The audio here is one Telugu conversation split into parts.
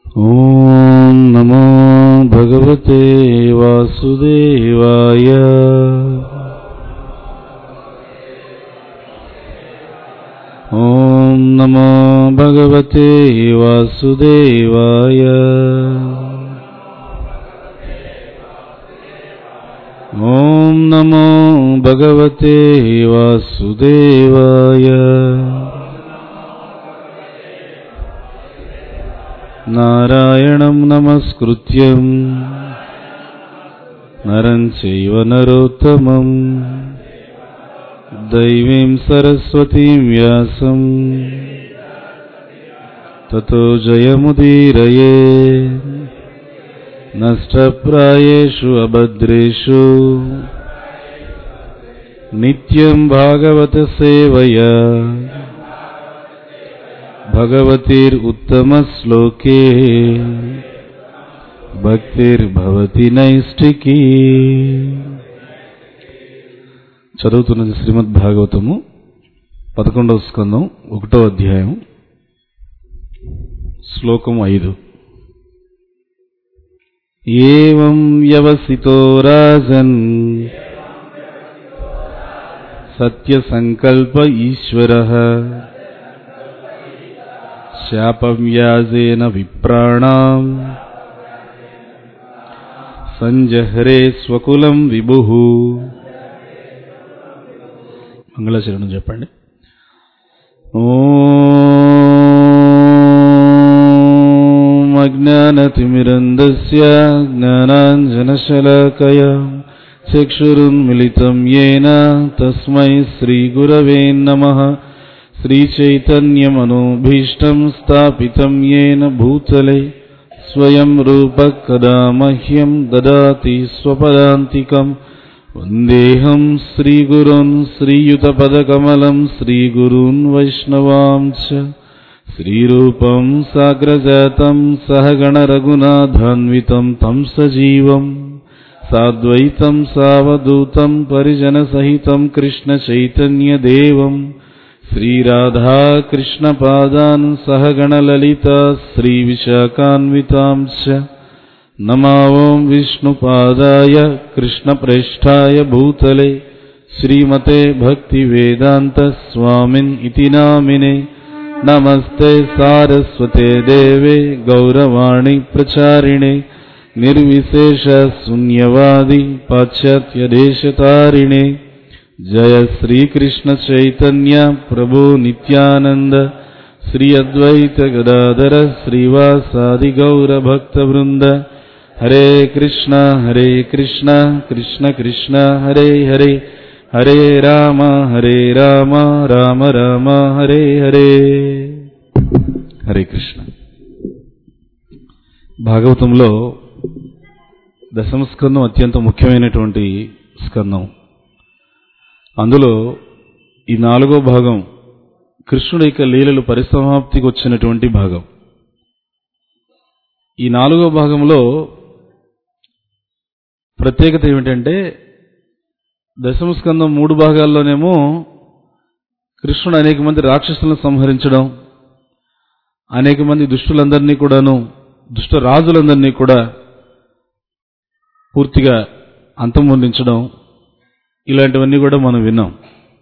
ॐ नमो भगवते वासुदेवाय ॐ नमो भगवते वासुदेवाय ॐ नमो भगवते वासुदेवाय नारायणं नमस्कृत्यं नरं चैव नरोत्तमम् दैवीं सरस्वतीं व्यासम् ततो जयमुदीरये नष्टप्रायेषु अभद्रेषु नित्यं भागवतसेवया भगवतीरुत्तमश्लोके భక్తిర్భవతి నైష్టికీ చదువుతున్నది శ్రీమద్ భాగవతము పదకొండవ స్కందం ఒకటో అధ్యాయం శ్లోకం ఐదు ఏం వ్యవసితో రాజన్ సత్యసంకల్ప ఈశ్వర శాపవ్యాజేన విప్రాణాం సంజహరే స్వకులం విభు మంగళచరణం చెప్పండి ఓం అజ్ఞానతిమిరందస్య జ్ఞానాంజనశలాకయ చక్షురున్మిళితం येन తస్మై శ్రీగురవే నమః श्रीचैतन्यमनोभीष्टं स्थापितं येन भूतले स्वयं रूपः कदा मह्यं ददाति स्वपदान्तिकम् वन्देऽहं श्रीगुरुन् श्रीयुतपदकमलं श्रीगुरून् वैष्णवां च श्रीरूपं साग्रजातं सहगणरघुनाथान्वितं तं सजीवम् साद्वैतं सावधूतं परिजनसहितं कृष्णचैतन्यदेवम् श्रीराधाकृष्णपादान् सहगणललिता श्रीविशाखान्वितां च नमावं विष्णुपादाय कृष्णप्रेष्ठाय भूतले श्रीमते भक्तिवेदान्तस्वामिन् इति नामिने नमस्ते सारस्वते देवे गौरवाणि प्रचारिणे निर्विशेषशून्यवादि पाश्चात्यदेशतारिणे जय श्री कृष्ण चैतन्य प्रभु नित्यानंद श्री अद्वैत गदाधर श्रीवासादि गौर भक्त वृंद हरे कृष्ण हरे कृष्ण कृष्ण कृष्ण हरे हरे हरे राम हरे राम राम राम हरे हरे హరే కృష్ణ భాగవతంలో దశమ స్కందం అత్యంత ముఖ్యమైనటువంటి స్కందం అందులో ఈ నాలుగో భాగం కృష్ణుడి యొక్క లీలలు పరిసమాప్తికి వచ్చినటువంటి భాగం ఈ నాలుగో భాగంలో ప్రత్యేకత ఏమిటంటే దశమ స్కందం మూడు భాగాల్లోనేమో కృష్ణుడు అనేక మంది రాక్షసులను సంహరించడం అనేక మంది దుష్టులందరినీ కూడాను దుష్ట రాజులందరినీ కూడా పూర్తిగా అంతమొందించడం ఇలాంటివన్నీ కూడా మనం విన్నాం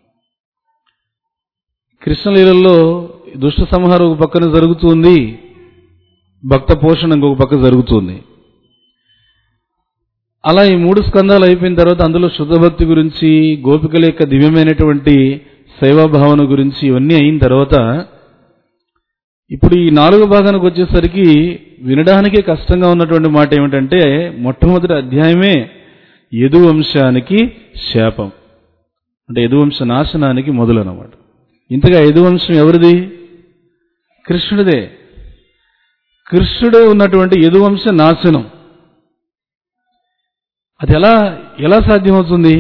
కృష్ణలీలలో దుష్ట సంహారం ఒక పక్కన జరుగుతుంది భక్త పోషణ ఇంకొక పక్క జరుగుతుంది అలా ఈ మూడు స్కందాలు అయిపోయిన తర్వాత అందులో శుద్ధ భక్తి గురించి గోపికల యొక్క దివ్యమైనటువంటి సేవాభావన గురించి ఇవన్నీ అయిన తర్వాత ఇప్పుడు ఈ నాలుగో భాగానికి వచ్చేసరికి వినడానికే కష్టంగా ఉన్నటువంటి మాట ఏమిటంటే మొట్టమొదటి అధ్యాయమే యదువంశానికి శాపం అంటే యదువంశ నాశనానికి మొదలనమాట ఇంతగా యదువంశం ఎవరిది కృష్ణుడిదే కృష్ణుడే ఉన్నటువంటి యదువంశ నాశనం అది ఎలా ఎలా సాధ్యమవుతుంది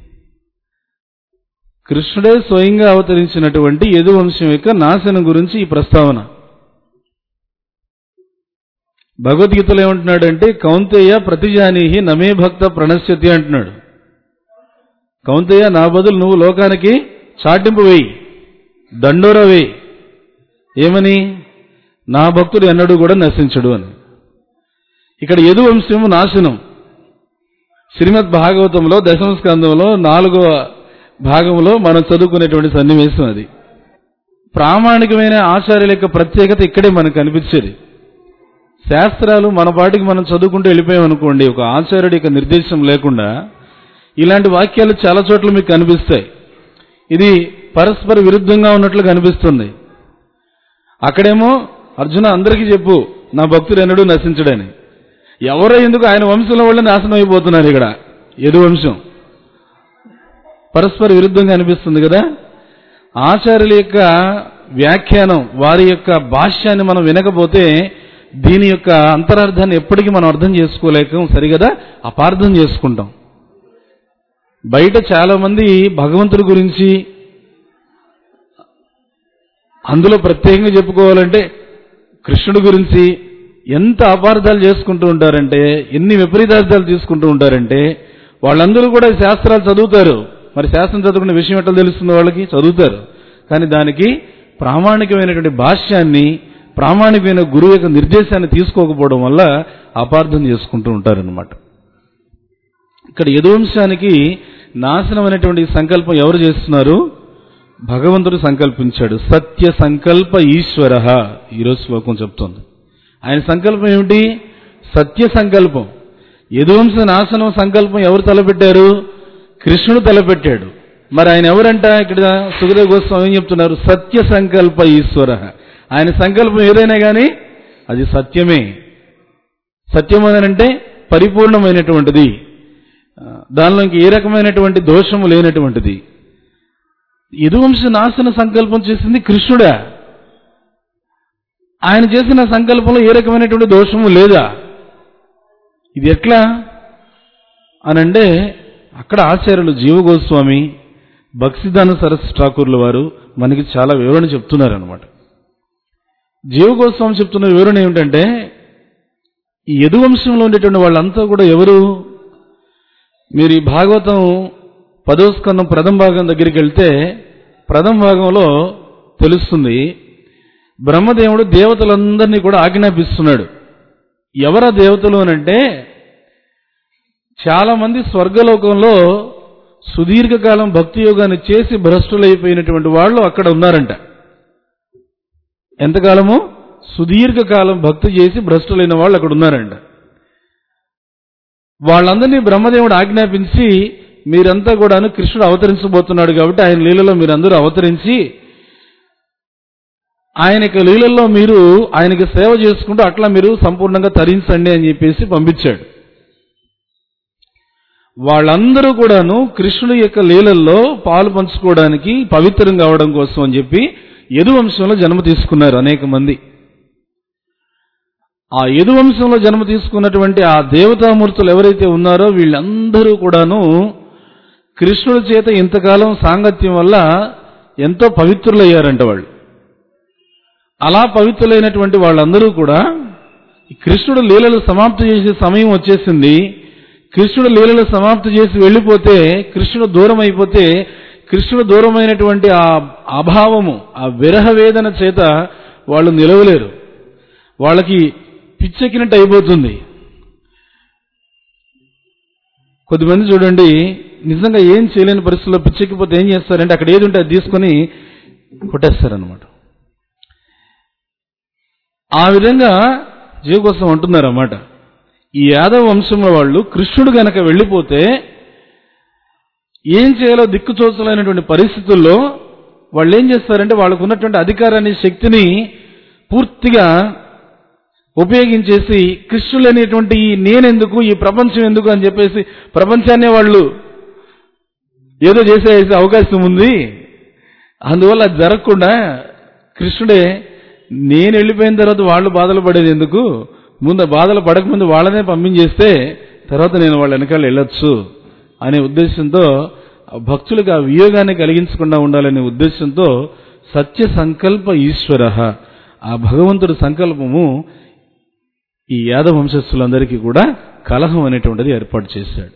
కృష్ణుడే స్వయంగా అవతరించినటువంటి యదువంశం యొక్క నాశనం గురించి ఈ ప్రస్తావన భగవద్గీతలో ఏమంటున్నాడంటే కౌంతేయ ప్రతిజానీహి నమే భక్త ప్రణశ్యతి అంటున్నాడు కౌంతేయ నా బదులు నువ్వు లోకానికి చాటింపు వేయి దండోర వేయి ఏమని నా భక్తుడు ఎన్నడూ కూడా నశించడు అని ఇక్కడ యదువంశము నాశనం శ్రీమద్ భాగవతంలో దశమ స్కందంలో నాలుగవ భాగంలో మనం చదువుకునేటువంటి సన్నివేశం అది ప్రామాణికమైన ఆచార్యుల యొక్క ప్రత్యేకత ఇక్కడే మనకు కనిపించేది శాస్త్రాలు మన పాటికి మనం చదువుకుంటూ వెళ్ళిపోయామనుకోండి ఒక ఆచార్యుడి యొక్క నిర్దేశం లేకుండా ఇలాంటి వాక్యాలు చాలా చోట్ల మీకు కనిపిస్తాయి ఇది పరస్పర విరుద్ధంగా ఉన్నట్లు కనిపిస్తుంది అక్కడేమో అర్జున అందరికీ చెప్పు నా భక్తుడు ఎన్నడూ నశించడని ఎవరో ఎందుకు ఆయన వంశంలో వాళ్ళు నాశనం అయిపోతున్నారు ఇక్కడ యదు వంశం పరస్పర విరుద్ధంగా అనిపిస్తుంది కదా ఆచార్యుల యొక్క వ్యాఖ్యానం వారి యొక్క భాష్యాన్ని మనం వినకపోతే దీని యొక్క అంతరార్థాన్ని ఎప్పటికీ మనం అర్థం చేసుకోలేక సరిగదా అపార్థం చేసుకుంటాం బయట చాలా మంది భగవంతుడి గురించి అందులో ప్రత్యేకంగా చెప్పుకోవాలంటే కృష్ణుడి గురించి ఎంత అపార్థాలు చేసుకుంటూ ఉంటారంటే ఎన్ని విపరీతార్థాలు తీసుకుంటూ ఉంటారంటే వాళ్ళందరూ కూడా శాస్త్రాలు చదువుతారు మరి శాస్త్రం చదువుకునే విషయం ఎట్లా తెలుస్తుంది వాళ్ళకి చదువుతారు కానీ దానికి ప్రామాణికమైనటువంటి భాష్యాన్ని ప్రామాణికమైన గురువు యొక్క నిర్దేశాన్ని తీసుకోకపోవడం వల్ల అపార్థం చేసుకుంటూ ఉంటారనమాట ఇక్కడ యదువంశానికి నాశనం అనేటువంటి సంకల్పం ఎవరు చేస్తున్నారు భగవంతుడు సంకల్పించాడు సత్య సంకల్ప ఈశ్వర ఈరోజు శ్లోకం చెప్తోంది ఆయన సంకల్పం ఏమిటి సత్య సంకల్పం యదువంశ నాశనం సంకల్పం ఎవరు తలపెట్టారు కృష్ణుడు తలపెట్టాడు మరి ఆయన ఎవరంట ఇక్కడ సుఖదేవ గోస్వామి ఏం చెప్తున్నారు సత్య సంకల్ప ఈశ్వర ఆయన సంకల్పం ఏదైనా కానీ అది సత్యమే సత్యం అంటే పరిపూర్ణమైనటువంటిది ఆ, దానిలో ఇంక ఏ రకమైనటువంటి దోషము లేనటువంటిది యదువంశ నాశన సంకల్పం చేసింది కృష్ణుడా ఆయన చేసిన సంకల్పంలో ఏ రకమైనటువంటి దోషము లేదా ఇది ఎట్లా అనంటే అక్కడ ఆచార్యులు జీవగోస్వామి భక్సిదాన సరస్సు ఠాకూర్ల వారు మనకి చాలా వివరణ చెప్తున్నారనమాట జీవగోస్వామి చెప్తున్న వివరణ ఏమిటంటే ఈ యదువంశంలో ఉండేటువంటి వాళ్ళంతా కూడా ఎవరు మీరు ఈ భాగవతం పదో స్కందం ప్రథమ భాగం దగ్గరికి వెళ్తే ప్రథమ భాగంలో తెలుస్తుంది బ్రహ్మదేవుడు దేవతలందరినీ కూడా ఆజ్ఞాపిస్తున్నాడు ఎవరా దేవతలు అనంటే చాలా మంది స్వర్గలోకంలో సుదీర్ఘకాలం భక్తి యోగాన్ని చేసి భ్రష్టులైపోయినటువంటి వాళ్ళు అక్కడ ఉన్నారంట ఎంతకాలము సుదీర్ఘకాలం భక్తి చేసి భ్రష్టులైన వాళ్ళు అక్కడ ఉన్నారంట వాళ్ళందరినీ బ్రహ్మదేవుడు ఆజ్ఞాపించి మీరంతా కూడాను కృష్ణుడు అవతరించబోతున్నాడు కాబట్టి ఆయన లీలలో మీరందరూ అవతరించి ఆయన యొక్క లీలల్లో మీరు ఆయనకి సేవ చేసుకుంటూ అట్లా మీరు సంపూర్ణంగా తరించండి అని చెప్పేసి పంపించాడు వాళ్ళందరూ కూడాను కృష్ణుడి యొక్క లీలల్లో పాలు పంచుకోవడానికి పవిత్రం కావడం కోసం అని చెప్పి యదువంశంలో జన్మ తీసుకున్నారు అనేక మంది ఆ యదువంశంలో జన్మ తీసుకున్నటువంటి ఆ దేవతామూర్తులు ఎవరైతే ఉన్నారో వీళ్ళందరూ కూడాను కృష్ణుడి చేత ఇంతకాలం సాంగత్యం వల్ల ఎంతో పవిత్రులయ్యారంట వాళ్ళు అలా పవిత్రులైనటువంటి వాళ్ళందరూ కూడా ఈ కృష్ణుడు లీలలు సమాప్తి చేసే సమయం వచ్చేసింది కృష్ణుడు లీలలు సమాప్తి చేసి వెళ్ళిపోతే కృష్ణుడు దూరం అయిపోతే కృష్ణుడు దూరమైనటువంటి ఆ అభావము ఆ విరహ వేదన చేత వాళ్ళు నిలవలేరు వాళ్ళకి పిచ్చెక్కినట్టు అయిపోతుంది కొద్దిమంది చూడండి నిజంగా ఏం చేయలేని పరిస్థితుల్లో పిచ్చెక్కిపోతే ఏం చేస్తారంటే అక్కడ ఏది ఉంటే అది తీసుకొని కొట్టేస్తారనమాట ఆ విధంగా జీవ కోసం అంటున్నారన్నమాట ఈ యాదవ వంశంలో వాళ్ళు కృష్ణుడు గనక వెళ్ళిపోతే ఏం చేయాలో దిక్కుచోచలైనటువంటి పరిస్థితుల్లో వాళ్ళు ఏం చేస్తారంటే వాళ్ళకు ఉన్నటువంటి అధికారాన్ని శక్తిని పూర్తిగా ఉపయోగించేసి కృష్ణులు అనేటువంటి ఈ నేనెందుకు ఈ ప్రపంచం ఎందుకు అని చెప్పేసి ప్రపంచాన్నే వాళ్ళు ఏదో చేసే అవకాశం ఉంది అందువల్ల అది జరగకుండా కృష్ణుడే నేను వెళ్ళిపోయిన తర్వాత వాళ్ళు బాధలు పడేది ఎందుకు ముందు బాధలు పడకముందు వాళ్ళనే పంపించేస్తే తర్వాత నేను వాళ్ళ వెనకాల వెళ్ళొచ్చు అనే ఉద్దేశంతో ఆ భక్తులకు ఆ వియోగాన్ని కలిగించకుండా ఉండాలనే ఉద్దేశంతో సత్య సంకల్ప ఈశ్వర ఆ భగవంతుడి సంకల్పము ఈ యాదవ వంశస్థులందరికీ కూడా కలహం అనేటువంటిది ఏర్పాటు చేశాడు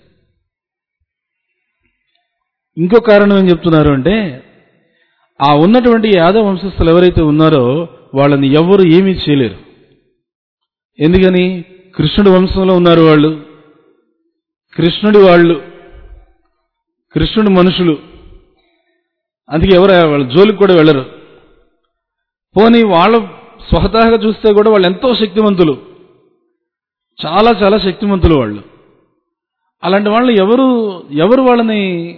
ఇంకో కారణం ఏం చెప్తున్నారు అంటే ఆ ఉన్నటువంటి యాదవ వంశస్థులు ఎవరైతే ఉన్నారో వాళ్ళని ఎవరు ఏమీ చేయలేరు ఎందుకని కృష్ణుడి వంశంలో ఉన్నారు వాళ్ళు కృష్ణుడి వాళ్ళు కృష్ణుడి మనుషులు అందుకే ఎవరు వాళ్ళ జోలికి కూడా వెళ్ళరు పోనీ వాళ్ళ స్వతహాగా చూస్తే కూడా వాళ్ళు ఎంతో శక్తివంతులు చాలా చాలా శక్తివంతులు వాళ్ళు అలాంటి వాళ్ళు ఎవరు ఎవరు వాళ్ళని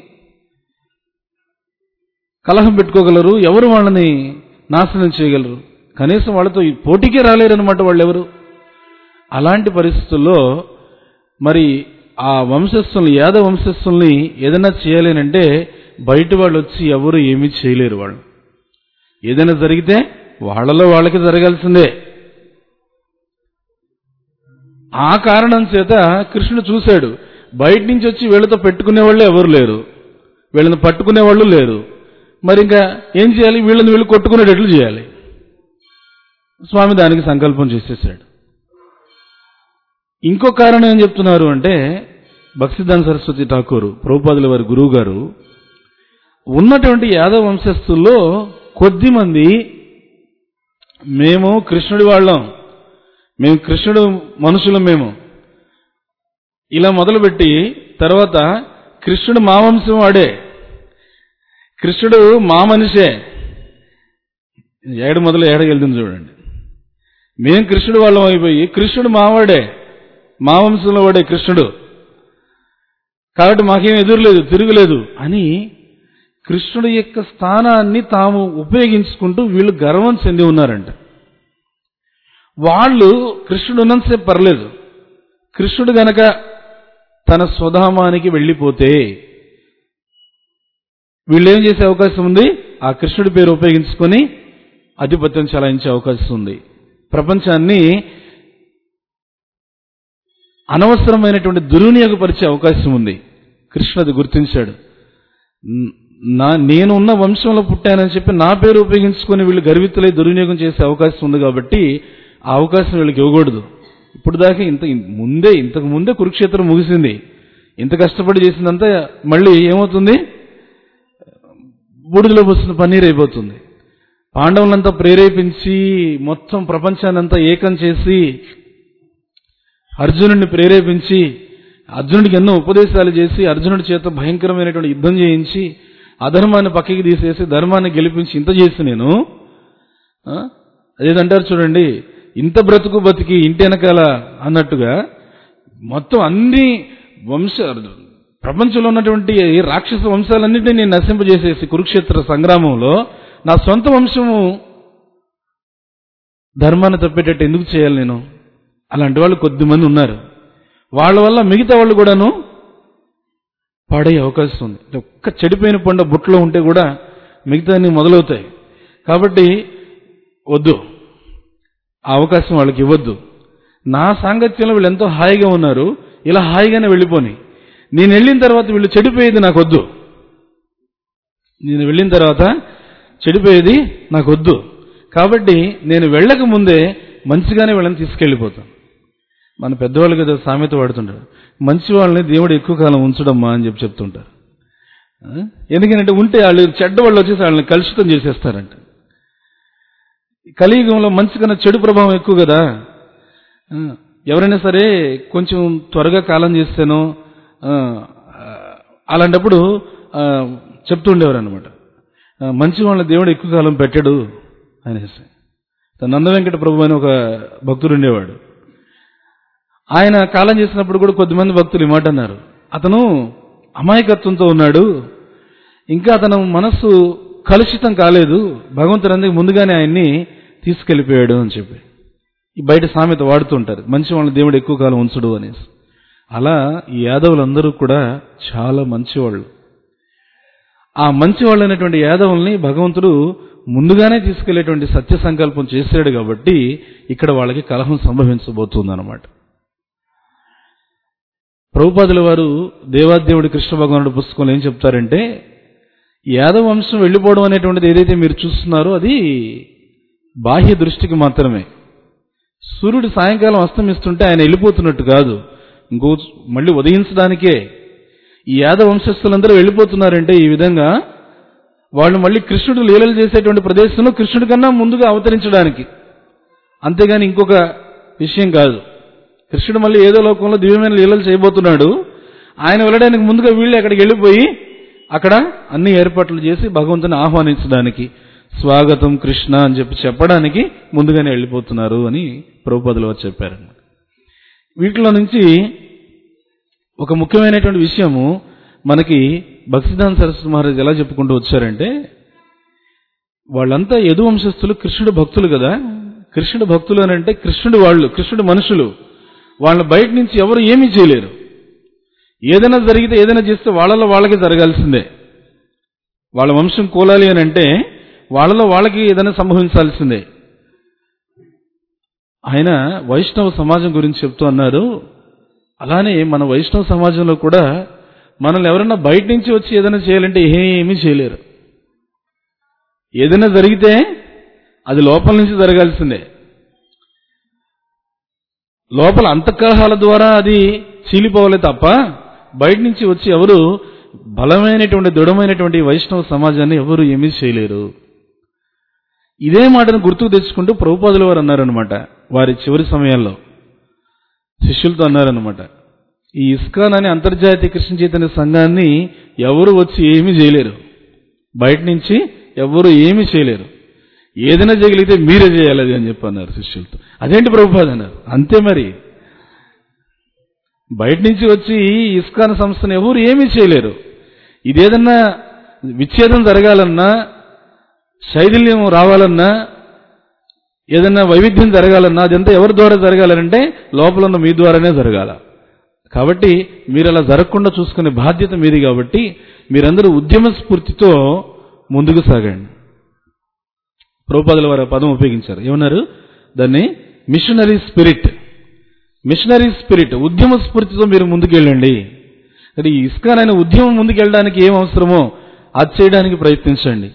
కలహం పెట్టుకోగలరు ఎవరు వాళ్ళని నాశనం చేయగలరు కనీసం వాళ్ళతో ఈ పోటీకే రాలేరనమాట వాళ్ళు ఎవరు అలాంటి పరిస్థితుల్లో మరి ఆ వంశస్థుల్ని యాదవ వంశస్థుల్ని ఏదైనా చేయాలేనంటే బయట వాళ్ళు వచ్చి ఎవరు ఏమీ చేయలేరు వాళ్ళు ఏదైనా జరిగితే వాళ్ళలో వాళ్ళకి జరగాల్సిందే ఆ కారణం చేత కృష్ణుడు చూశాడు బయట నుంచి వచ్చి వీళ్ళతో పెట్టుకునే వాళ్ళు ఎవరు లేరు వీళ్ళని పట్టుకునే వాళ్ళు లేరు మరి ఇంకా ఏం చేయాలి వీళ్ళని వీళ్ళు కొట్టుకునేటట్లు చేయాలి స్వామి దానికి సంకల్పం చేసేసాడు ఇంకో కారణం ఏం చెప్తున్నారు అంటే భక్తిదాన్ సరస్వతి ఠాకూర్ ప్రభుపాదుల వారి గురువు గారు ఉన్నటువంటి యాదవ వంశస్థుల్లో కొద్ది మంది మేము కృష్ణుడి వాళ్ళం మేము కృష్ణుడు మనుషులం మేము ఇలా మొదలుపెట్టి తర్వాత కృష్ణుడు మా వంశం వాడే కృష్ణుడు మా మనిషే ఏడు మొదలు ఏడకి వెళ్తుంది చూడండి మేం కృష్ణుడు వాళ్ళం అయిపోయి కృష్ణుడు మావాడే మా వంశంలో వాడే కృష్ణుడు కాబట్టి మాకేం ఎదురులేదు తిరుగులేదు అని కృష్ణుడి యొక్క స్థానాన్ని తాము ఉపయోగించుకుంటూ వీళ్ళు గర్వం చెంది ఉన్నారంట వాళ్ళు కృష్ణుడు ఉన్నంతసేపు పర్లేదు కృష్ణుడు గనక తన స్వధామానికి వెళ్ళిపోతే వీళ్ళు ఏం చేసే అవకాశం ఉంది ఆ కృష్ణుడి పేరు ఉపయోగించుకొని ఆధిపత్యం చలాయించే అవకాశం ఉంది ప్రపంచాన్ని అనవసరమైనటువంటి దుర్వినియోగపరిచే అవకాశం ఉంది కృష్ణుడు గుర్తించాడు న- నా నేను ఉన్న వంశంలో పుట్టానని చెప్పి నా పేరు ఉపయోగించుకొని వీళ్ళు గర్వితులై దుర్వినియోగం చేసే అవకాశం ఉంది కాబట్టి ఆ అవకాశం వీళ్ళకి ఇవ్వకూడదు ఇప్పుడు దాకా ఇంత ఇన్- ముందే ఇంతకు ముందే కురుక్షేత్రం ముగిసింది ఇంత కష్టపడి చేసిందంతా మళ్ళీ ఏమవుతుంది బూడిదలో పోసిన పన్నీర్ అయిపోతుంది పాండవులంతా ప్రేరేపించి మొత్తం ప్రపంచాన్నంతా ఏకం చేసి అర్జునుడిని ప్రేరేపించి అర్జునుడికి ఎన్నో ఉపదేశాలు చేసి అర్జునుడి చేత భయంకరమైనటువంటి యుద్ధం చేయించి అధర్మాన్ని పక్కకి తీసేసి ధర్మాన్ని గెలిపించి ఇంత చేసి నేను ఆ? అదేదంటారు చూడండి ఇంత బ్రతుకు బతికి ఇంటి వెనకాల అన్నట్టుగా మొత్తం అన్ని వంశ ప్రపంచంలో ఉన్నటువంటి ఈ రాక్షస వంశాలన్నింటినీ నేను నశింపజేసేసి కురుక్షేత్ర సంగ్రామంలో నా సొంత వంశము ధర్మాన్ని తప్పేటట్టు ఎందుకు చేయాలి నేను అలాంటి వాళ్ళు కొద్దిమంది ఉన్నారు వాళ్ళ వల్ల మిగతా వాళ్ళు కూడాను పాడయ్యే అవకాశం ఉంది అంటే ఒక్క చెడిపోయిన పండు బుట్టలో ఉంటే కూడా మిగతా మొదలవుతాయి కాబట్టి వద్దు ఆ అవకాశం వాళ్ళకి ఇవ్వద్దు నా సాంగత్యంలో వీళ్ళు ఎంతో హాయిగా ఉన్నారు ఇలా హాయిగానే వెళ్ళిపోని నేను వెళ్ళిన తర్వాత వీళ్ళు చెడిపోయేది నాకు వద్దు నేను వెళ్ళిన తర్వాత చెడిపోయేది నాకు వద్దు కాబట్టి నేను వెళ్ళక ముందే మంచిగానే వీళ్ళని తీసుకెళ్ళిపోతాను మన పెద్దవాళ్ళు కదా సామెత వాడుతుంటారు మంచి వాళ్ళని దేవుడు ఎక్కువ కాలం ఉంచడమ్మా అని చెప్పి చెప్తుంటారు ఆ? ఎందుకంటే ఉంటే వాళ్ళు చెడ్డ వాళ్ళు వచ్చేసి వాళ్ళని కలుషితం చేసేస్తారంట కలియుగంలో మంచి కన్నా చెడు ప్రభావం ఎక్కువ కదా ఆ, ఎవరైనా సరే కొంచెం త్వరగా కాలం చేస్తేనో ఆ, అలాంటప్పుడు ఆ, చెప్తుండేవారు అనమాట మంచి వాళ్ళని దేవుడు ఎక్కువ కాలం పెట్టాడు అనేసి నంద వెంకట ప్రభు అని ఒక భక్తుడు ఉండేవాడు ఆయన కాలం చేసినప్పుడు కూడా కొద్దిమంది భక్తులు ఈ మాట అన్నారు అతను అమాయకత్వంతో ఉన్నాడు ఇంకా అతను మనస్సు కలుషితం కాలేదు భగవంతుడు అందుకు ముందుగానే ఆయన్ని తీసుకెళ్లిపోయాడు అని చెప్పి ఈ బయట సామెత వాడుతుంటారు మంచి వాళ్ళని దేవుడు ఎక్కువ కాలం ఉంచుడు అనేసి అలా ఈ యాదవులందరూ కూడా చాలా మంచివాళ్ళు ఆ మంచి వాళ్ళైనటువంటి యాదవుల్ని భగవంతుడు ముందుగానే తీసుకెళ్లేటువంటి సత్య సంకల్పం చేశాడు కాబట్టి ఇక్కడ వాళ్ళకి కలహం సంభవించబోతుంది అనమాట ప్రభుపాదుల వారు దేవాదేవుడి కృష్ణ భగవానుడు పుస్తకంలో ఏం చెప్తారంటే యాదవ వంశం వెళ్ళిపోవడం అనేటువంటిది ఏదైతే మీరు చూస్తున్నారో అది బాహ్య దృష్టికి మాత్రమే సూర్యుడు సాయంకాలం అస్తమిస్తుంటే ఆయన వెళ్ళిపోతున్నట్టు కాదు ఇంకో మళ్ళీ ఉదయించడానికే ఈ యాదవ వంశస్థులందరూ వెళ్ళిపోతున్నారంటే ఈ విధంగా వాళ్ళు మళ్ళీ కృష్ణుడు లీలలు చేసేటువంటి ప్రదేశంలో కృష్ణుడి కన్నా ముందుగా అవతరించడానికి అంతేగాని ఇంకొక విషయం కాదు కృష్ణుడు మళ్ళీ ఏదో లోకంలో దివ్యమైన లీలలు చేయబోతున్నాడు ఆయన వెళ్ళడానికి ముందుగా వీళ్ళు అక్కడికి వెళ్ళిపోయి అక్కడ అన్ని ఏర్పాట్లు చేసి భగవంతుని ఆహ్వానించడానికి స్వాగతం కృష్ణ అని చెప్పి చెప్పడానికి ముందుగానే వెళ్ళిపోతున్నారు అని ప్రభుపదులు వారు చెప్పారు వీటిలో నుంచి ఒక ముఖ్యమైనటువంటి విషయము మనకి భక్తిదాన్ సరస్వతి మహారాజ్ ఎలా చెప్పుకుంటూ వచ్చారంటే వాళ్ళంతా యదు వంశస్థులు కృష్ణుడు భక్తులు కదా కృష్ణుడు భక్తులు అని అంటే కృష్ణుడు వాళ్ళు కృష్ణుడు మనుషులు వాళ్ళ బయట నుంచి ఎవరు ఏమీ చేయలేరు ఏదైనా జరిగితే ఏదైనా చేస్తే వాళ్ళలో వాళ్ళకి జరగాల్సిందే వాళ్ళ వంశం కూలాలి అని అంటే వాళ్ళలో వాళ్ళకి ఏదైనా సంభవించాల్సిందే ఆయన వైష్ణవ సమాజం గురించి చెప్తూ అన్నారు అలానే మన వైష్ణవ సమాజంలో కూడా మనల్ని ఎవరైనా బయట నుంచి వచ్చి ఏదైనా చేయాలంటే ఏమీ చేయలేరు ఏదైనా జరిగితే అది లోపల నుంచి జరగాల్సిందే లోపల అంతఃకలహాల ద్వారా అది చీలిపోవాలి తప్ప బయట నుంచి వచ్చి ఎవరు బలమైనటువంటి దృఢమైనటువంటి వైష్ణవ సమాజాన్ని ఎవరు ఏమీ చేయలేరు ఇదే మాటను గుర్తుకు తెచ్చుకుంటూ ప్రభుపాదుల వారు అన్నారనమాట వారి చివరి సమయాల్లో శిష్యులతో అన్నారనమాట ఈ ఇస్కాన్ అనే అంతర్జాతీయ కృష్ణ చైతన్య సంఘాన్ని ఎవరు వచ్చి ఏమీ చేయలేరు బయట నుంచి ఎవరు ఏమీ చేయలేరు ఏదైనా చేయగలిగితే మీరే చేయాలి అది అని చెప్పి అన్నారు శిష్యులతో అదేంటి ప్రభుపాద అన్నారు అంతే మరి బయట నుంచి వచ్చి ఇస్కాన్ సంస్థను ఎవరు ఏమీ చేయలేరు ఇదేదన్నా విచ్ఛేదం జరగాలన్నా శైథిల్యం రావాలన్నా ఏదైనా వైవిధ్యం జరగాలన్నా అదంతా ఎవరి ద్వారా జరగాలంటే లోపల ఉన్న మీ ద్వారానే జరగాల కాబట్టి మీరు అలా జరగకుండా చూసుకునే బాధ్యత మీది కాబట్టి మీరందరూ ఉద్యమ స్ఫూర్తితో ముందుకు సాగండి ప్రభుపాదుల వారు ఆ పదం ఉపయోగించారు ఏమన్నారు దాన్ని మిషనరీ స్పిరిట్ మిషనరీ స్పిరిట్ ఉద్యమ స్ఫూర్తితో మీరు ముందుకెళ్ళండి అది ఇస్కాన్ అయిన ఉద్యమం ముందుకెళ్ళడానికి ఏం అవసరమో అది చేయడానికి ప్రయత్నించండి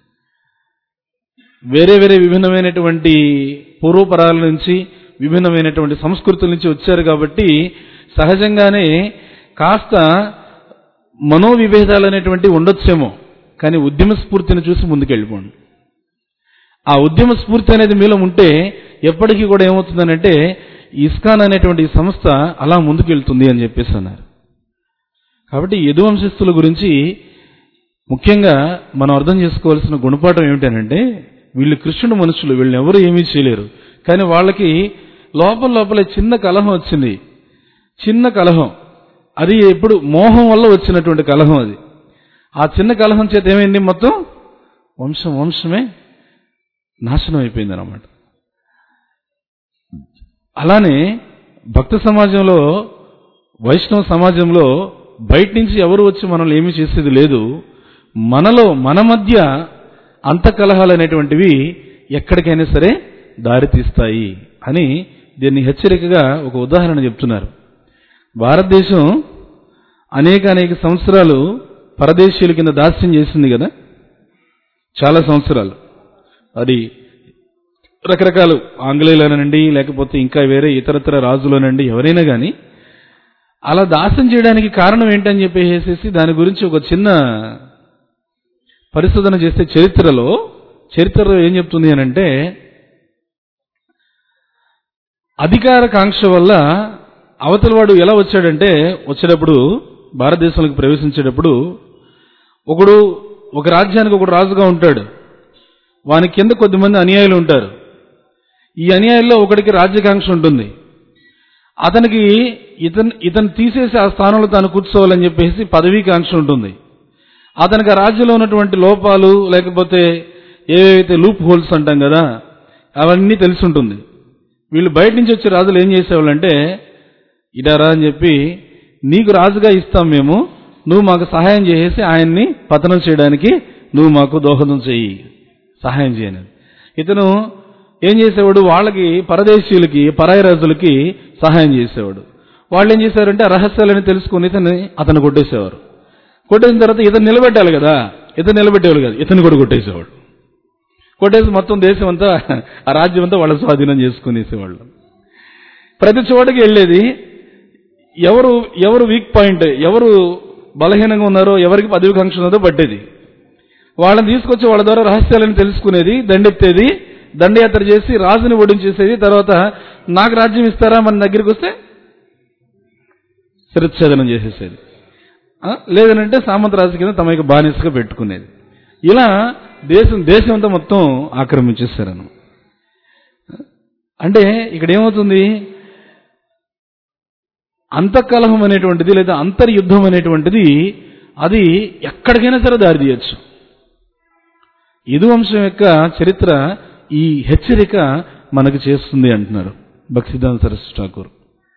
వేరే వేరే విభిన్నమైనటువంటి పూర్వపరాల నుంచి విభిన్నమైనటువంటి సంస్కృతుల నుంచి వచ్చారు కాబట్టి సహజంగానే కాస్త మనోవిభేదాలు అనేటువంటి ఉండొచ్చేమో కానీ ఉద్యమ స్ఫూర్తిని చూసి ముందుకెళ్ళిపోండి ఆ ఉద్యమ స్ఫూర్తి అనేది మీలో ఉంటే ఎప్పటికీ కూడా ఏమవుతుందనంటే ఇస్కాన్ అనేటువంటి ఈ సంస్థ అలా ముందుకెళ్తుంది అని చెప్పేసి అన్నారు కాబట్టి యదువంశస్థుల గురించి ముఖ్యంగా మనం అర్థం చేసుకోవాల్సిన గుణపాఠం ఏమిటనంటే వీళ్ళు కృష్ణుడు మనుషులు వీళ్ళని ఎవరు ఏమీ చేయలేరు కానీ వాళ్ళకి లోపల లోపలే చిన్న కలహం వచ్చింది చిన్న కలహం అది ఎప్పుడు మోహం వల్ల వచ్చినటువంటి కలహం అది ఆ చిన్న కలహం చేత ఏమైంది మొత్తం వంశం వంశమే నాశనం అయిపోయింది అనమాట అలానే భక్త సమాజంలో వైష్ణవ సమాజంలో బయట నుంచి ఎవరు వచ్చి మనల్ని ఏమీ చేసేది లేదు మనలో మన మధ్య అంతకలహాలు అనేటువంటివి ఎక్కడికైనా సరే దారితీస్తాయి అని దీన్ని హెచ్చరికగా ఒక ఉదాహరణ చెప్తున్నారు భారతదేశం అనేక అనేక సంవత్సరాలు పరదేశీయుల కింద దాస్యం చేసింది కదా చాలా సంవత్సరాలు అది రకరకాలు ఆంగ్లేయులనండి లేకపోతే ఇంకా వేరే ఇతరతర రాజులనండి ఎవరైనా కానీ అలా దాస్యం చేయడానికి కారణం ఏంటని చెప్పేసేసి దాని గురించి ఒక చిన్న పరిశోధన చేస్తే చరిత్రలో చరిత్రలో ఏం చెప్తుంది అని అంటే అధికార కాంక్ష వల్ల అవతల వాడు ఎలా వచ్చాడంటే వచ్చేటప్పుడు భారతదేశంలోకి ప్రవేశించేటప్పుడు ఒకడు ఒక రాజ్యానికి ఒకడు రాజుగా ఉంటాడు వాని కింద కొద్దిమంది అనుయాయులు ఉంటారు ఈ అనుయాయుల్లో ఒకడికి రాజ్యకాంక్ష ఉంటుంది అతనికి ఇతను ఇతను తీసేసి ఆ స్థానంలో తాను కూర్చోవాలని చెప్పేసి పదవీకాంక్ష ఉంటుంది అతనికి ఆ రాజ్యంలో ఉన్నటువంటి లోపాలు లేకపోతే ఏవైతే లూప్ హోల్స్ అంటాం కదా అవన్నీ తెలిసి ఉంటుంది వీళ్ళు బయట నుంచి వచ్చే రాజులు ఏం చేసేవాళ్ళంటే ఇడారా అని చెప్పి నీకు రాజుగా ఇస్తాం మేము నువ్వు మాకు సహాయం చేసేసి ఆయన్ని పతనం చేయడానికి నువ్వు మాకు దోహదం చెయ్యి సహాయం చేయని ఇతను ఏం చేసేవాడు వాళ్ళకి పరదేశీయులకి పరాయి రాజులకి సహాయం చేసేవాడు వాళ్ళు ఏం చేశారంటే ఆ రహస్యాలని తెలుసుకుని ఇతన్ని అతను కొట్టేసేవారు కొట్టేసిన తర్వాత ఇతను నిలబెట్టాలి కదా ఇతను నిలబెట్టేవాడు కదా ఇతను కూడా కొట్టేసేవాడు కొట్టేసి మొత్తం దేశం అంతా ఆ రాజ్యం అంతా వాళ్ళ స్వాధీనం చేసుకునేసేవాళ్ళు ప్రతి చోటకి వెళ్ళేది ఎవరు ఎవరు వీక్ పాయింట్ ఎవరు బలహీనంగా ఉన్నారో ఎవరికి పదవికాంక్ష ఉన్నదో పట్టేది వాళ్ళని తీసుకొచ్చి వాళ్ళ ద్వారా రహస్యాలను తెలుసుకునేది దండెత్తేది దండయాత్ర చేసి రాజుని ఓడించేసేది తర్వాత నాకు రాజ్యం ఇస్తారా మన దగ్గరికి వస్తే శిరచ్ఛేదనం చేసేసేది ఆ, లేదనంటే సామంతరాజు కింద తమ యొక్క బానిసగా పెట్టుకునేది ఇలా దేశం దేశం అంతా మొత్తం ఆక్రమించేశారను అంటే ఇక్కడ ఏమవుతుంది అంతఃకలహం అనేటువంటిది లేదా అంతర్యుద్ధం అనేటువంటిది అది ఎక్కడికైనా సరే దారి తీయచ్చు యదువంశం యొక్క చరిత్ర ఈ హెచ్చరిక మనకు చేస్తుంది అంటున్నారు భక్తిదాన్ సరస్సు ఠాకూర్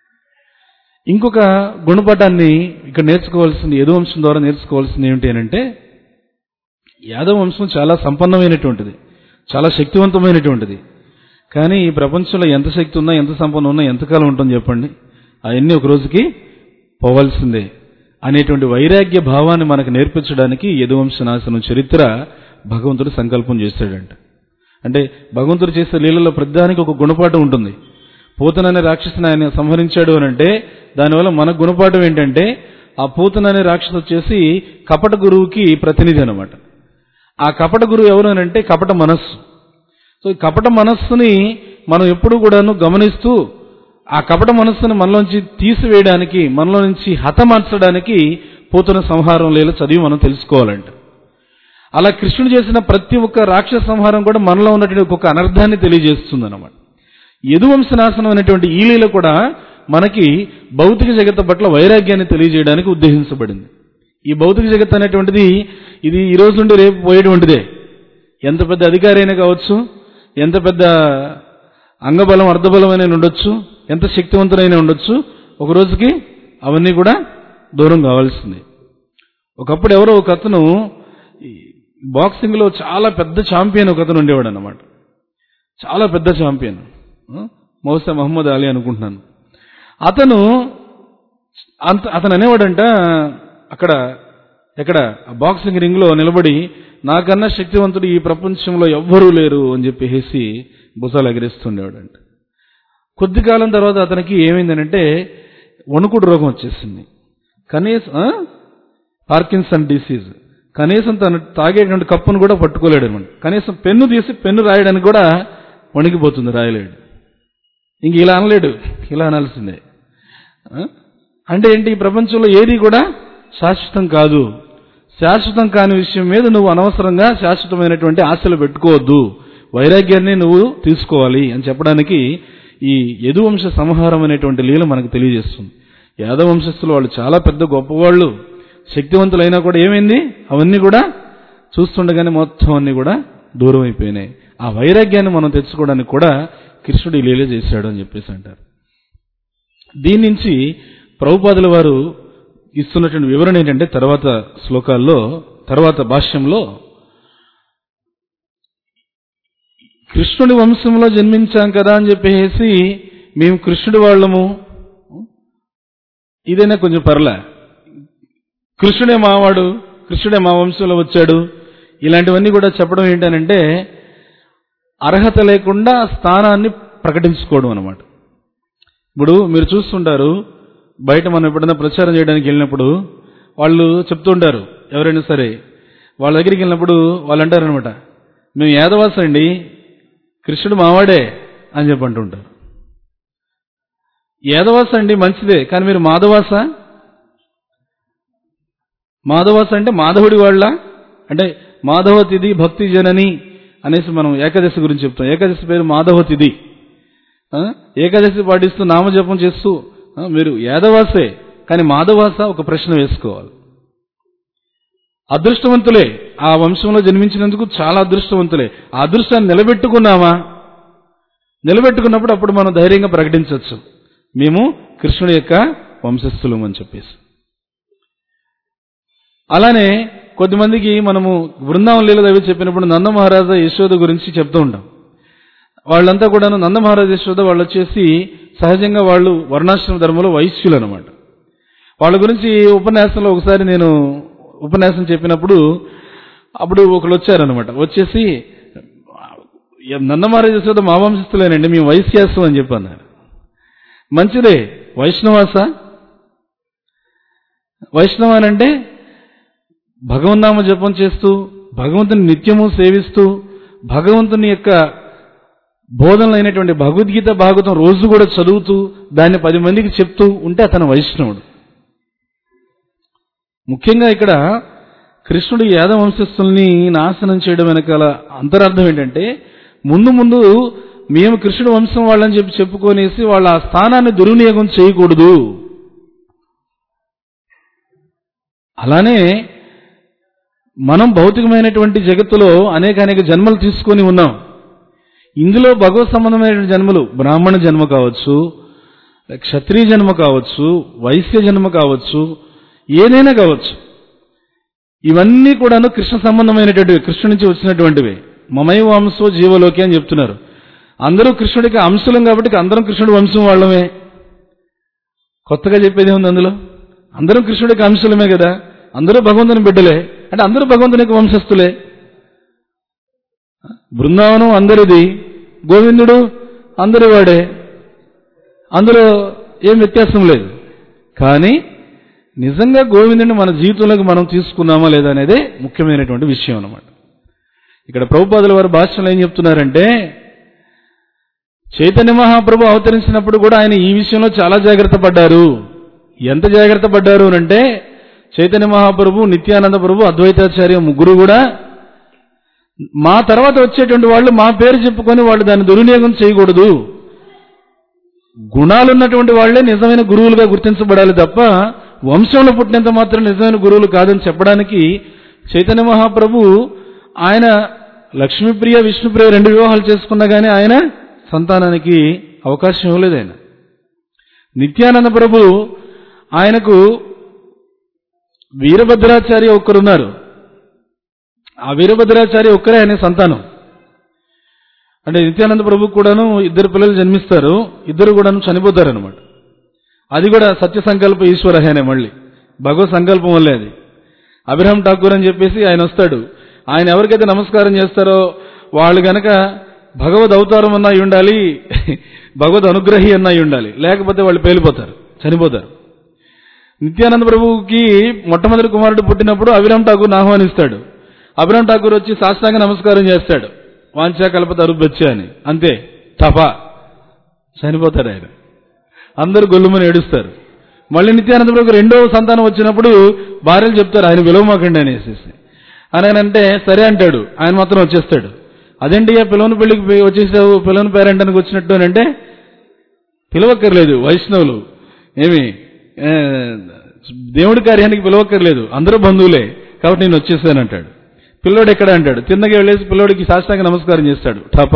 ఇంకొక గుణపాఠాన్ని ఇక్కడ నేర్చుకోవాల్సింది యదువంశం ద్వారా నేర్చుకోవాల్సింది ఏమిటి అని అంటే యాదవ వంశం చాలా సంపన్నమైనటువంటిది చాలా శక్తివంతమైనటువంటిది కానీ ఈ ప్రపంచంలో ఎంత శక్తి ఉన్నా ఎంత సంపన్న ఉన్నా ఎంతకాలం ఉంటుంది చెప్పండి అవన్నీ ఒక రోజుకి పోవాల్సిందే అనేటువంటి వైరాగ్య భావాన్ని మనకు నేర్పించడానికి యదువంశ నాశనం చరిత్ర భగవంతుడు సంకల్పం చేశాడంట అంటే భగవంతుడు చేసే లీలలో ప్రతిదానికి ఒక గుణపాఠం ఉంటుంది పూతననే రాక్షసుని ఆయన సంహరించాడు అని అంటే దానివల్ల మన గుణపాఠం ఏంటంటే ఆ పూతననే రాక్షసు వచ్చేసి కపట గురువుకి ప్రతినిధి అనమాట ఆ కపట గురువు ఎవరు అని అంటే కపట మనస్సు సో ఈ కపట మనస్సుని మనం ఎప్పుడు కూడాను గమనిస్తూ ఆ కపట మనస్సుని మనలోంచి తీసివేయడానికి మనలో నుంచి హతమార్చడానికి పూతన సంహారం లేల చదివి మనం తెలుసుకోవాలంట అలా కృష్ణుడు చేసిన ప్రతి ఒక్క రాక్షస సంహారం కూడా మనలో ఉన్నటువంటి ఒక్కొక్క అనర్థాన్ని తెలియజేస్తుంది అనమాట యదువంశనాశనం అనేటువంటి ఈ లీల కూడా మనకి భౌతిక జగత్తు పట్ల వైరాగ్యాన్ని తెలియజేయడానికి ఉద్దేశించబడింది ఈ భౌతిక జగత్ అనేటువంటిది ఇది ఈ రోజు నుండి రేపు పోయేటువంటిదే ఎంత పెద్ద అధికారి అయినా కావచ్చు ఎంత పెద్ద అంగబలం అర్ధబలమైన ఉండొచ్చు ఎంత శక్తివంతులైన ఉండొచ్చు ఒక రోజుకి అవన్నీ కూడా దూరం కావాల్సిందే ఒకప్పుడు ఎవరో ఒక అతను ఈ బాక్సింగ్ లో చాలా పెద్ద ఛాంపియన్ ఒక అతను ఉండేవాడు అనమాట చాలా పెద్ద ఛాంపియన్ మౌసా మహమ్మద్ అలీ అనుకుంటున్నాను అతను అంత అతను అనేవాడంట అక్కడ ఎక్కడ ఆ బాక్సింగ్ రింగ్ లో నిలబడి నాకన్నా శక్తివంతుడు ఈ ప్రపంచంలో ఎవ్వరూ లేరు అని చెప్పేసి భుజాలు ఎగరేస్తుండేవాడంట కొద్ది కాలం తర్వాత అతనికి ఏమైందనంటే వణుకుడు రోగం వచ్చేసింది కనీసం ఆ? పార్కిన్సన్ డిసీజ్ కనీసం తను తాగేటువంటి కప్పును కూడా పట్టుకోలేడు అనమాట కనీసం పెన్ను తీసి పెన్ను రాయడానికి కూడా వణికిపోతుంది రాయలేడు ఇంక ఇలా అనలేడు ఇలా అనాల్సిందే ఆ? అంటే ఏంటి ఈ ప్రపంచంలో ఏది కూడా శాశ్వతం కాదు శాశ్వతం కాని విషయం మీద నువ్వు అనవసరంగా శాశ్వతమైనటువంటి ఆశలు పెట్టుకోవద్దు వైరాగ్యాన్ని నువ్వు తీసుకోవాలి అని చెప్పడానికి ఈ యదువంశ సంహారం అనేటువంటి లీల మనకు తెలియజేస్తుంది యాదవ వంశస్థులు వాళ్ళు చాలా పెద్ద గొప్పవాళ్ళు శక్తివంతులైనా కూడా ఏమైంది అవన్నీ కూడా చూస్తుండగానే మొత్తం అన్ని కూడా దూరం అయిపోయినాయి ఆ వైరాగ్యాన్ని మనం తెచ్చుకోవడానికి కూడా కృష్ణుడు ఈ లీల చేశాడు అని చెప్పేసి అంటారు దీని నుంచి ప్రభుపాదుల వారు ఇస్తున్నటువంటి వివరణ ఏంటంటే తర్వాత శ్లోకాల్లో తర్వాత భాష్యంలో కృష్ణుడి వంశంలో జన్మించాం కదా అని చెప్పేసి మేము కృష్ణుడి వాళ్ళము ఇదైనా కొంచెం పర్లే కృష్ణుడే మావాడు కృష్ణుడే మా వంశంలో వచ్చాడు ఇలాంటివన్నీ కూడా చెప్పడం ఏంటనంటే అర్హత లేకుండా స్థానాన్ని ప్రకటించుకోవడం అనమాట ఇప్పుడు మీరు చూస్తుంటారు బయట మనం ఎప్పుడైనా ప్రచారం చేయడానికి వెళ్ళినప్పుడు వాళ్ళు చెప్తుంటారు ఎవరైనా సరే వాళ్ళ దగ్గరికి వెళ్ళినప్పుడు వాళ్ళు అంటారనమాట మేము యాదవాస అండి కృష్ణుడు మావాడే అని చెప్పి అంటుంటారు యాదవాస అండి మంచిదే కానీ మీరు మాధవాస మాధవాస అంటే మాధవుడి వాళ్ళ అంటే మాధవ తిథి భక్తి జనని అనేసి మనం ఏకాదశి గురించి చెప్తాం ఏకాదశి పేరు మాధవ తిథి ఆ? ఏకాదశి పాటిస్తూ నామజపం చేస్తూ ఆ, మీరు యాదవాసే కానీ మాధవాస ఒక ప్రశ్న వేసుకోవాలి అదృష్టవంతులే ఆ వంశంలో జన్మించినందుకు చాలా అదృష్టవంతులే ఆ అదృష్టాన్ని నిలబెట్టుకున్నామా నిలబెట్టుకున్నప్పుడు అప్పుడు మనం ధైర్యంగా ప్రకటించవచ్చు మేము కృష్ణుడి యొక్క వంశస్థులం అని చెప్పేసి అలానే కొద్దిమందికి మనము బృందావన లీల అవి చెప్పినప్పుడు నందమహారాజా యశోద గురించి చెప్తూ ఉంటాం వాళ్ళంతా కూడాను నందమహారాజ యశోద వాళ్ళు వచ్చేసి సహజంగా వాళ్ళు వర్ణాశ్రమ ధర్మంలో వైశ్యులు అనమాట వాళ్ళ గురించి ఉపన్యాసంలో ఒకసారి నేను ఉపన్యాసం చెప్పినప్పుడు అప్పుడు ఒకళ్ళు వచ్చారనమాట వచ్చేసి నందమహారాజ యశోద మా వంశస్థులేనండి మేము వైశ్యాసం అని చెప్పి అన్నారు మంచిదే వైష్ణవాస వైష్ణవానంటే భగవన్నామ జపం చేస్తూ భగవంతుని నిత్యము సేవిస్తూ భగవంతుని యొక్క బోధనలైనటువంటి భగవద్గీత భాగవతం రోజు కూడా చదువుతూ దాన్ని పది మందికి చెప్తూ ఉంటే అతను వైష్ణవుడు ముఖ్యంగా ఇక్కడ కృష్ణుడు యాదవ వంశస్థుల్ని నాశనం చేయడం వెనకాల అంతరార్థం ఏంటంటే ముందు ముందు మేము కృష్ణుడు వంశం వాళ్ళని చెప్పి చెప్పుకొనేసి వాళ్ళ ఆ స్థానాన్ని దుర్వినియోగం చేయకూడదు అలానే మనం భౌతికమైనటువంటి జగత్తులో అనేక అనేక జన్మలు తీసుకొని ఉన్నాం ఇందులో భగవత్ సంబంధమైన జన్మలు బ్రాహ్మణ జన్మ కావచ్చు క్షత్రియ జన్మ కావచ్చు వైశ్య జన్మ కావచ్చు ఏదైనా కావచ్చు ఇవన్నీ కూడాను కృష్ణ సంబంధమైనటువంటివి కృష్ణు నుంచి వచ్చినటువంటివి మమై వంశో జీవలోకి అని చెప్తున్నారు అందరూ కృష్ణుడికి అంశులం కాబట్టి అందరం కృష్ణుడి వంశం వాళ్ళమే కొత్తగా చెప్పేది ఉంది అందులో అందరం కృష్ణుడికి అంశులమే కదా అందరూ భగవంతుని బిడ్డలే అంటే అందరూ భగవంతునికి వంశస్థులే బృందావనం అందరిది గోవిందుడు అందరి వాడే అందులో ఏం వ్యత్యాసం లేదు కానీ నిజంగా గోవిందుని మన జీవితంలోకి మనం తీసుకున్నామా లేదా అనేదే ముఖ్యమైనటువంటి విషయం అన్నమాట ఇక్కడ ప్రభుపాదుల వారి భాషలో ఏం చెప్తున్నారంటే చైతన్య మహాప్రభు అవతరించినప్పుడు కూడా ఆయన ఈ విషయంలో చాలా జాగ్రత్త పడ్డారు ఎంత జాగ్రత్త పడ్డారు అంటే చైతన్య మహాప్రభు నిత్యానంద ప్రభు అద్వైతాచార్య ముగ్గురు కూడా మా తర్వాత వచ్చేటువంటి వాళ్ళు మా పేరు చెప్పుకొని వాళ్ళు దాన్ని దుర్వినియోగం చేయకూడదు గుణాలున్నటువంటి వాళ్లే నిజమైన గురువులుగా గుర్తించబడాలి తప్ప వంశంలో పుట్టినంత మాత్రం నిజమైన గురువులు కాదని చెప్పడానికి చైతన్య మహాప్రభు ఆయన లక్ష్మీప్రియ విష్ణుప్రియ రెండు వివాహాలు చేసుకున్నా కానీ ఆయన సంతానానికి అవకాశం ఇవ్వలేదు ఆయన నిత్యానంద ప్రభు ఆయనకు వీరభద్రాచార్య ఒక్కరున్నారు ఆ వీరభద్రాచార్య ఒక్కరే ఆయన సంతానం అంటే నిత్యానంద ప్రభు కూడాను ఇద్దరు పిల్లలు జన్మిస్తారు ఇద్దరు కూడాను చనిపోతారు అనమాట అది కూడా సత్య సంకల్ప ఈశ్వరహేనే మళ్ళీ భగవత్ సంకల్పం వల్లే అది అభిరామ్ ఠాకూర్ అని చెప్పేసి ఆయన వస్తాడు ఆయన ఎవరికైతే నమస్కారం చేస్తారో వాళ్ళు గనక భగవద్ అవతారం అన్న అయి ఉండాలి భగవద్ అనుగ్రహి అన్న అయి ఉండాలి లేకపోతే వాళ్ళు పేలిపోతారు చనిపోతారు నిత్యానంద ప్రభువుకి మొట్టమొదటి కుమారుడు పుట్టినప్పుడు అభిరామ్ ఠాకూర్ ఆహ్వానిస్తాడు అభిరామ్ ఠాకూర్ వచ్చి సాష్టాంగ నమస్కారం చేస్తాడు వాంఛా కల్పత అరుబెచ్చ అని అంతే తప చనిపోతాడు ఆయన అందరూ గొల్లుమని ఏడుస్తారు మళ్ళీ నిత్యానంద ప్రభు రెండో సంతానం వచ్చినప్పుడు భార్యలు చెప్తారు ఆయన విలువమాకండి అనేసి అని అంటే సరే అంటాడు ఆయన మాత్రం వచ్చేస్తాడు అదేంటి ఆ పిల్లవని పెళ్లికి పోయి వచ్చేసావు పిల్లవని పేరెంటానికి వచ్చినట్టు అని అంటే పిలవక్కర్లేదు వైష్ణవులు ఏమి ఏ, దేవుడి కార్యానికి పిలవక్కర్లేదు అందరూ బంధువులే కాబట్టి నేను వచ్చేసాను అంటాడు పిల్లోడు ఎక్కడ అంటాడు తిన్నగా వెళ్ళేసి పిల్లోడికి సాష్టాంగ నమస్కారం చేస్తాడు టప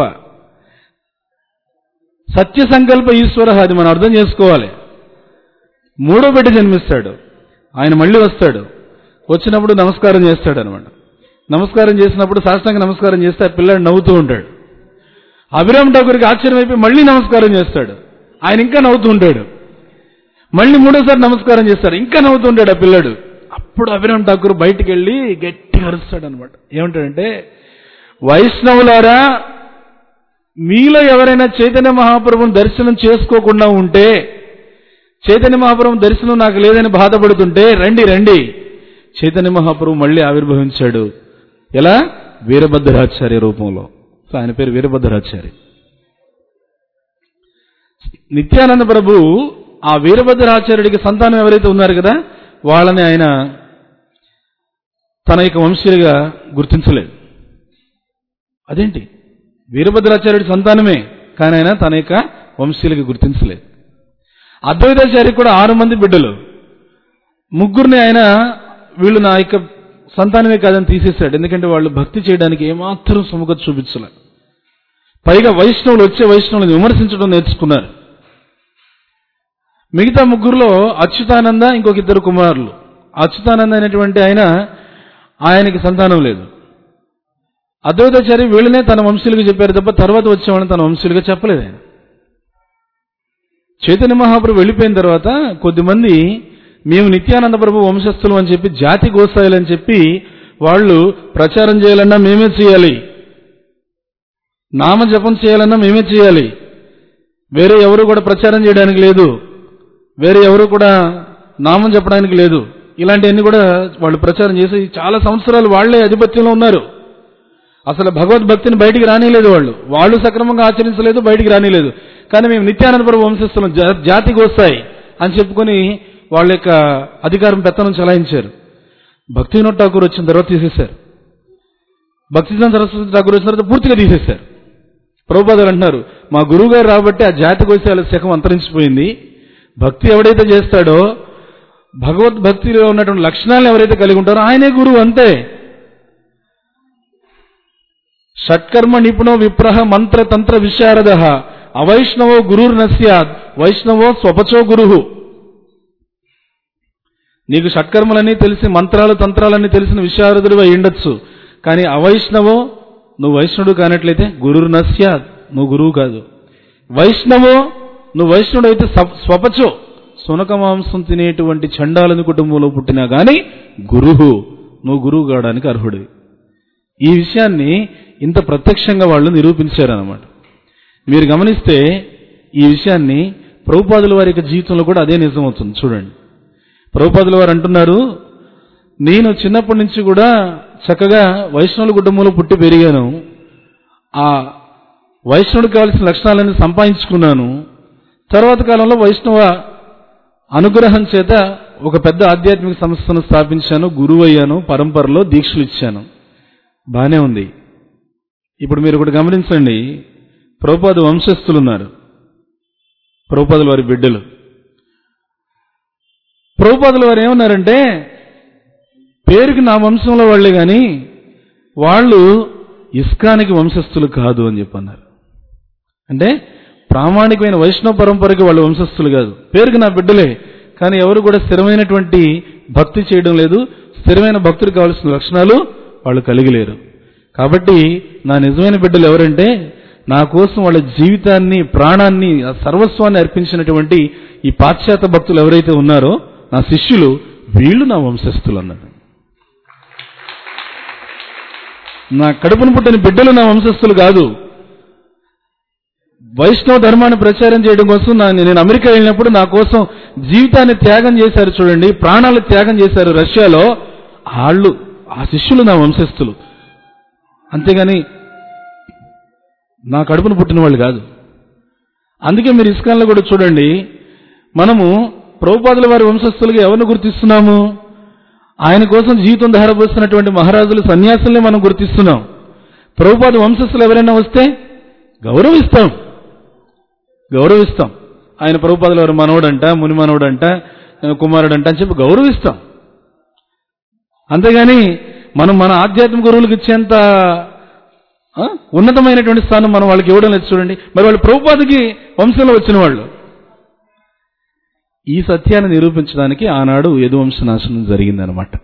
సత్య సంకల్ప ఈశ్వర అది మనం అర్థం చేసుకోవాలి మూడో బిడ్డ జన్మిస్తాడు ఆయన మళ్ళీ వస్తాడు వచ్చినప్పుడు నమస్కారం చేస్తాడు అనమాట నమస్కారం చేసినప్పుడు సాష్టాంగ నమస్కారం చేస్తే ఆ పిల్లాడు నవ్వుతూ ఉంటాడు అభిరామ్ ఠాకూర్కి ఆశ్చర్యం అయిపోయి మళ్ళీ నమస్కారం చేస్తాడు ఆయన ఇంకా నవ్వుతూ ఉంటాడు మళ్ళీ మూడోసారి నమస్కారం చేస్తాడు ఇంకా నవ్వుతూ ఉంటాడు ఆ పిల్లాడు అప్పుడు అభిరామ్ ఠాకూర్ బయటికి వెళ్ళి గట్టిగా అరుస్తాడు అనమాట ఏమంటాడంటే వైష్ణవులారా మీలో ఎవరైనా చైతన్య మహాప్రభుని దర్శనం చేసుకోకుండా ఉంటే చైతన్య మహాప్రభు దర్శనం నాకు లేదని బాధపడుతుంటే రండి రండి చైతన్య మహాప్రభు మళ్ళీ ఆవిర్భవించాడు ఎలా వీరభద్రాచార్య రూపంలో సో ఆయన పేరు వీరభద్రాచార్య నిత్యానంద ప్రభు ఆ వీరభద్రాచార్యుడికి సంతానం ఎవరైతే ఉన్నారు కదా వాళ్ళని ఆయన తన యొక్క వంశీయులుగా గుర్తించలేదు అదేంటి వీరభద్రాచార్యుడి సంతానమే కానీ ఆయన తన యొక్క వంశీయులుగా గుర్తించలేదు అద్వైతాచార్య కూడా ఆరు మంది బిడ్డలు ముగ్గురిని ఆయన వీళ్ళు నా యొక్క సంతానమే కాదని తీసేశాడు ఎందుకంటే వాళ్ళు భక్తి చేయడానికి ఏమాత్రం సుముఖత చూపించలే పైగా వైష్ణవులు వచ్చే వైష్ణవులను విమర్శించడం నేర్చుకున్నారు మిగతా ముగ్గురులో అచ్యుతానంద ఇంకొక ఇద్దరు కుమారులు అచ్యుతానంద అనేటువంటి ఆయన ఆయనకి సంతానం లేదు అద్వైతాచారి వీళ్ళనే తన వంశీయులుగా చెప్పారు తప్ప తర్వాత వచ్చేవాళ్ళని తన వంశీయులుగా చెప్పలేదు ఆయన చైతన్య మహాప్రభు వెళ్ళిపోయిన తర్వాత కొద్దిమంది మేము నిత్యానంద ప్రభు వంశస్థులు అని చెప్పి జాతి గోసాయిలు అని చెప్పి వాళ్ళు ప్రచారం చేయాలన్నా మేమే చేయాలి నామ జపం చేయాలన్నా మేమే చేయాలి వేరే ఎవరు కూడా ప్రచారం చేయడానికి లేదు వేరే ఎవరు కూడా నామం చెప్పడానికి లేదు ఇలాంటివన్నీ కూడా వాళ్ళు ప్రచారం చేసి చాలా సంవత్సరాలు వాళ్లే ఆధిపత్యంలో ఉన్నారు అసలు భగవద్భక్తిని బయటికి రానిలేదు వాళ్ళు వాళ్ళు సక్రమంగా ఆచరించలేదు బయటికి రానిలేదు కానీ మేము నిత్యానంద ప్రభు వంశస్థులం జా- జాతికి వస్తాయి అని చెప్పుకొని వాళ్ళ యొక్క అధికారం పెత్తనం చలాయించారు భక్తి వినోద్ ఠాకూర్ వచ్చిన తర్వాత తీసేశారు భక్తిజన సరస్వతి ఠాకూర్ వచ్చిన తర్వాత పూర్తిగా తీసేశారు ప్రభుపాదాలు అంటున్నారు మా గురువు గారు రాబట్టి ఆ జాతి కోశాల శకం అంతరించిపోయింది భక్తి ఎవడైతే చేస్తాడో భగవద్భక్తిలో ఉన్నటువంటి లక్షణాలను ఎవరైతే కలిగి ఉంటారో ఆయనే గురువు అంతే షట్కర్మ నిపుణో విప్రహ మంత్ర తంత్ర విశారద అవైష్ణవో గురుర్ నస్యాద్ వైష్ణవో స్వపచో గురుహు నీకు షట్కర్మలన్నీ తెలిసి మంత్రాలు తంత్రాలన్నీ తెలిసిన విశారదుడు అయి ఉండొచ్చు కానీ అవైష్ణవో నువ్వు వైష్ణవుడు కానట్లయితే గురుర్ నస్యాద్ నువ్వు గురువు కాదు వైష్ణవో నువ్వు వైష్ణవుడు అయితే స- స్వపచో సునక మాంసం తినేటువంటి చండాలని కుటుంబంలో పుట్టినా గాని గురువు నువ్వు గురువు కావడానికి అర్హుడివి ఈ విషయాన్ని ఇంత ప్రత్యక్షంగా వాళ్ళు నిరూపించారన్నమాట మీరు గమనిస్తే ఈ విషయాన్ని ప్రభుపాదుల వారి యొక్క జీవితంలో కూడా అదే నిజమవుతుంది చూడండి ప్రభుపాదుల వారు అంటున్నారు నేను చిన్నప్పటి నుంచి కూడా చక్కగా వైష్ణవుల కుటుంబంలో పుట్టి పెరిగాను ఆ వైష్ణవుడికి కావాల్సిన లక్షణాలన్నీ సంపాదించుకున్నాను తర్వాత కాలంలో వైష్ణవ అనుగ్రహం చేత ఒక పెద్ద ఆధ్యాత్మిక సంస్థను స్థాపించాను గురువు అయ్యాను పరంపరలో దీక్షలు ఇచ్చాను బానే ఉంది ఇప్పుడు మీరు ఒకటి గమనించండి ప్రభుపాద వంశస్థులు ఉన్నారు ప్రభుపాదుల వారి బిడ్డలు ప్రభుపాదుల వారు ఏమన్నారంటే పేరుకి నా వంశంలో వాళ్ళే గాని వాళ్ళు ఇస్కానికి వంశస్థులు కాదు అని చెప్పన్నారు అంటే ప్రామాణికమైన వైష్ణవ పరంపరకి వాళ్ళు వంశస్థులు కాదు పేరుకి నా బిడ్డలే కానీ ఎవరు కూడా స్థిరమైనటువంటి భక్తి చేయడం లేదు స్థిరమైన భక్తులకు కావాల్సిన లక్షణాలు వాళ్ళు కలిగి లేరు కాబట్టి నా నిజమైన బిడ్డలు ఎవరంటే నా కోసం వాళ్ళ జీవితాన్ని ప్రాణాన్ని ఆ సర్వస్వాన్ని అర్పించినటువంటి ఈ పాశ్చాత్య భక్తులు ఎవరైతే ఉన్నారో నా శిష్యులు వీళ్ళు నా వంశస్థులు అన్నారు నా కడుపును పుట్టిన బిడ్డలు నా వంశస్థులు కాదు వైష్ణవ ధర్మాన్ని ప్రచారం చేయడం కోసం నా- నేను అమెరికా వెళ్ళినప్పుడు నా కోసం జీవితాన్ని త్యాగం చేశారు చూడండి ప్రాణాలు త్యాగం చేశారు రష్యాలో వాళ్ళు ఆ శిష్యులు నా వంశస్థులు అంతేగాని నా కడుపును పుట్టిన వాళ్ళు కాదు అందుకే మీరు ఇస్కాన్లో కూడా చూడండి మనము ప్రభుపాదుల వారి వంశస్థులుగా ఎవరిని గుర్తిస్తున్నాము ఆయన కోసం జీవితం ధారపోస్తున్నటువంటి మహారాజులు సన్యాసుల్ని మనం గుర్తిస్తున్నాం ప్రభుపాద వంశస్థులు ఎవరైనా వస్తే గౌరవిస్తాం గౌరవిస్తాం ఆయన ప్రభుపాదుల వారి మనవడంట ముని మనవడంట కుమారుడంట అని చెప్పి గౌరవిస్తాం అంతేగాని మనం మన ఆధ్యాత్మిక గురువులకు ఇచ్చేంత ఆ, ఉన్నతమైనటువంటి స్థానం మనం వాళ్ళకి ఇవ్వడం లేదు చూడండి మరి వాళ్ళు ప్రభుపాదికి వంశంలో వచ్చిన వాళ్ళు ఈ సత్యాన్ని నిరూపించడానికి ఆనాడు యదువంశ నాశనం జరిగిందనమాట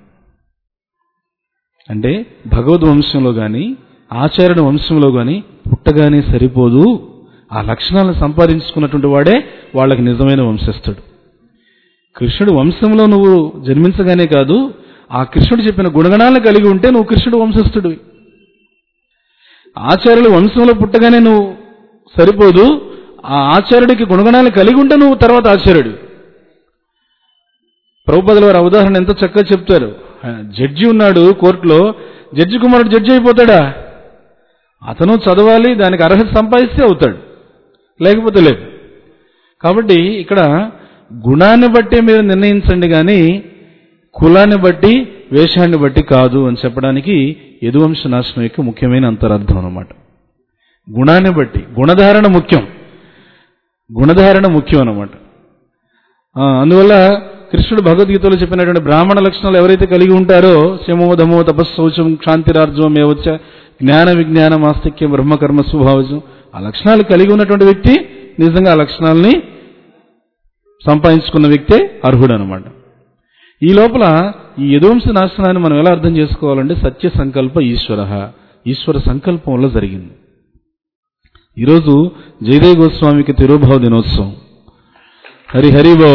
అంటే భగవద్ వంశంలో కానీ ఆచార్యుని వంశంలో కానీ పుట్టగానే సరిపోదు ఆ లక్షణాలను సంపాదించుకున్నటువంటి వాడే వాళ్ళకి నిజమైన వంశస్థుడు కృష్ణుడు వంశంలో నువ్వు జన్మించగానే కాదు ఆ కృష్ణుడు చెప్పిన గుణగణాలను కలిగి ఉంటే నువ్వు కృష్ణుడు వంశస్థుడివి ఆచార్యులు వంశంలో పుట్టగానే నువ్వు సరిపోదు ఆ ఆచార్యుడికి గుణగణాలు కలిగి ఉంటే నువ్వు తర్వాత ఆచార్యుడు ప్రభుపదుల వారి ఉదాహరణ ఎంత చక్కగా చెప్తారు ఆయన జడ్జి ఉన్నాడు కోర్టులో జడ్జి కుమారుడు జడ్జి అయిపోతాడా అతను చదవాలి దానికి అర్హత సంపాదిస్తే అవుతాడు లేకపోతే లేదు కాబట్టి ఇక్కడ గుణాన్ని బట్టి మీరు నిర్ణయించండి కానీ కులాన్ని బట్టి వేషాన్ని బట్టి కాదు అని చెప్పడానికి యదువంశ నాశనం యొక్క ముఖ్యమైన అంతరార్థం అన్నమాట గుణాన్ని బట్టి గుణధారణ ముఖ్యం గుణధారణ ముఖ్యం అన్నమాట ఆ, అందువల్ల కృష్ణుడు భగవద్గీతలో చెప్పినటువంటి బ్రాహ్మణ లక్షణాలు ఎవరైతే కలిగి ఉంటారో శమో దమో తపస్సౌచం క్షాంతిరార్జవం ఏవచ్చ జ్ఞాన విజ్ఞాన ఆస్తిక్యం బ్రహ్మకర్మ స్వభావజం ఆ లక్షణాలు కలిగి ఉన్నటువంటి వ్యక్తి నిజంగా ఆ లక్షణాలని సంపాదించుకున్న వ్యక్తే అర్హుడు అనమాట ఈ లోపల ఈ యదువంశ నాశనాన్ని మనం ఎలా అర్థం చేసుకోవాలంటే సత్య సంకల్ప ఈశ్వర ఈశ్వర సంకల్పం వల్ల జరిగింది ఈరోజు జయదేవ్ గోస్వామికి తిరుభావ దినోత్సవం హరి హరిబో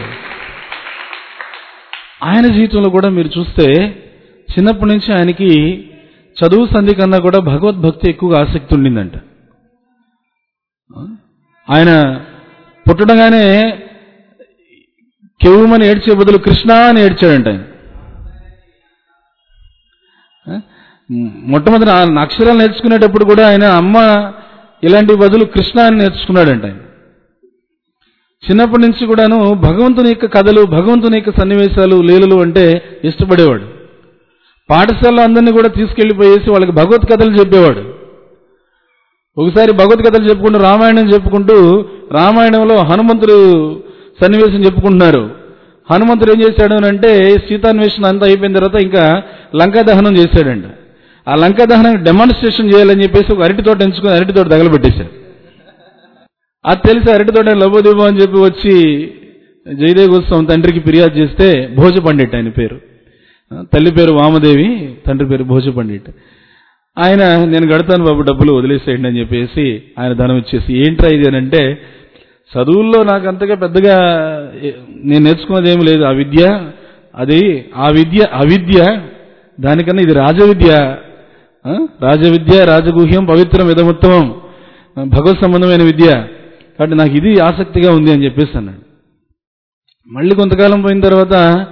ఆయన జీవితంలో కూడా మీరు చూస్తే చిన్నప్పటి నుంచి ఆయనకి చదువు సంధి కన్నా కూడా భగవద్భక్తి ఎక్కువగా ఆసక్తి ఉండిందంట ఆయన పుట్టడంగానే కెవ్వుమని ఏడ్చే బదులు కృష్ణ అని ఏడ్చాడంట ఆయన ఆ? మొట్టమొదటి ఆ అక్షరాలు నేర్చుకునేటప్పుడు కూడా ఆయన అమ్మ ఇలాంటి బదులు కృష్ణ అని నేర్చుకున్నాడంట ఆయన చిన్నప్పటి నుంచి కూడాను భగవంతుని యొక్క కథలు భగవంతుని యొక్క సన్నివేశాలు లీలలు అంటే ఇష్టపడేవాడు పాఠశాలలో అందరినీ కూడా తీసుకెళ్లిపోయేసి వాళ్ళకి భగవత్ కథలు చెప్పేవాడు ఒకసారి భగవత్ కథలు చెప్పుకుంటూ రామాయణం చెప్పుకుంటూ రామాయణంలో హనుమంతుడు సన్నివేశం చెప్పుకుంటున్నారు హనుమంతుడు ఏం చేశాడు అని అంటే సీతాన్వేషణ అంతా అయిపోయిన తర్వాత ఇంకా లంకా దహనం చేశాడండి ఆ లంకా దహనం డెమాన్స్ట్రేషన్ చేయాలని చెప్పేసి ఒక అరటి తోట ఎంచుకుని అరటి తోట తగలబెట్టేశాడు అది తెలిసి అరటి తోట లబ్బోదిబో అని చెప్పి వచ్చి జయదేవ్ గోస్వామి తండ్రికి ఫిర్యాదు చేస్తే భోజ పండిట్ ఆయన పేరు తల్లి పేరు వామదేవి తండ్రి పేరు భోజ పండిట్ ఆయన నేను గడతాను బాబు డబ్బులు వదిలేసేయండి అని చెప్పేసి ఆయన ధనం ఇచ్చేసి ఏంట్రా ఇది అని అంటే చదువుల్లో నాకు అంతగా పెద్దగా ఏ- నేను నేర్చుకున్నది ఏమి లేదు ఆ విద్య అది ఆ విద్య అవిద్య దానికన్నా ఇది రాజవిద్య ఆ? రాజవిద్య రాజగుహ్యం పవిత్రం ఇదముత్తమం భగవత్ సంబంధమైన విద్య కాబట్టి నాకు ఇది ఆసక్తిగా ఉంది అని చెప్పేసి అన్నాడు మళ్ళీ కొంతకాలం పోయిన తర్వాత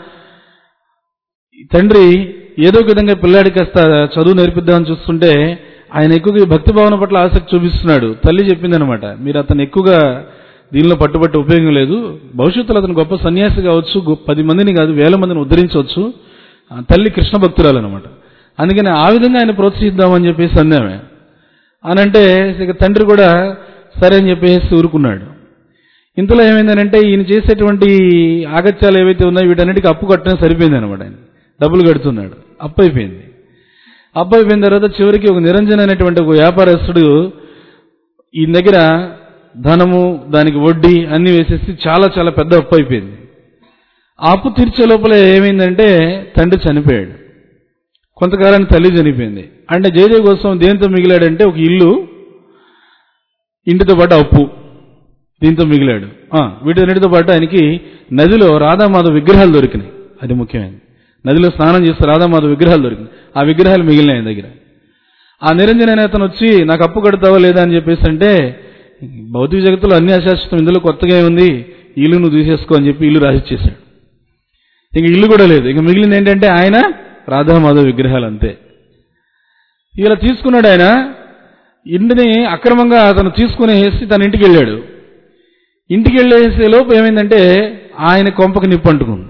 ఈ తండ్రి ఏదో ఒక విధంగా పిల్లాడికి కాస్త చదువు నేర్పిద్దామని చూస్తుంటే ఆయన ఎక్కువగా ఈ భక్తి భావన పట్ల ఆసక్తి చూపిస్తున్నాడు తల్లి చెప్పిందనమాట మీరు అతను ఎక్కువగా దీనిలో పట్టుబట్టి ఉపయోగం లేదు భవిష్యత్తులో అతను గొప్ప సన్యాసి కావచ్చు గొప్ప పది మందిని కాదు వేల మందిని ఉద్ధరించవచ్చు ఆ తల్లి కృష్ణ భక్తురాలు అనమాట అందుకని ఆ విధంగా ఆయన ప్రోత్సహిద్దామని చెప్పేసి అందామే అని అంటే ఇక తండ్రి కూడా సరే అని చెప్పేసి ఊరుకున్నాడు ఇంతలో ఏమైందనంటే ఈయన చేసేటువంటి ఆగత్యాలు ఏవైతే ఉన్నాయో వీటన్నిటికీ అప్పు కట్టడం సరిపోయింది అనమాట ఆయన డబ్బులు కడుతున్నాడు అప్పు అయిపోయింది అప్పు అయిపోయిన తర్వాత చివరికి ఒక నిరంజన్ అనేటువంటి ఒక వ్యాపారస్తుడు ఈయన దగ్గర ధనము దానికి వడ్డీ అన్ని వేసేసి చాలా చాలా పెద్ద అప్పు అయిపోయింది ఆ అప్పు తీర్చే లోపల ఏమైందంటే తండ్రి చనిపోయాడు కొంతకాలానికి తల్లి చనిపోయింది అంటే జయదేవ్ కోసం దేంతో మిగిలాడంటే ఒక ఇల్లు ఇంటితో పాటు అప్పు దీంతో మిగిలాడు ఆ, వీటన్నిటితో పాటు ఆయనకి నదిలో రాధామాధవ విగ్రహాలు దొరికినాయి అది ముఖ్యమైనది నదిలో స్నానం చేస్తే రాధామాధవ విగ్రహాలు దొరికినాయి ఆ విగ్రహాలు మిగిలినాయి ఆయన దగ్గర ఆ నిరంజన అనే అతను వచ్చి నాకు అప్పు కడతావా లేదా అని చెప్పేసి అంటే భౌతిక జగత్తులో అన్ని అశాశ్వతం ఇందులో కొత్తగా ఉంది ఈ ఇల్లు నువ్వు తీసేసుకో అని చెప్పి ఇల్లు రాసిచ్చేశాడు ఇంక ఇల్లు కూడా లేదు ఇంక మిగిలింది ఏంటంటే ఆయన రాధామాధవ విగ్రహాలు అంతే ఇలా తీసుకున్నాడు ఆయన ఇంటిని అక్రమంగా అతను తీసుకునేసి తన ఇంటికి వెళ్ళాడు ఇంటికి వెళ్ళేసే లోపు ఏమైందంటే ఆయన కొంపకి నిప్పు అంటుకుంది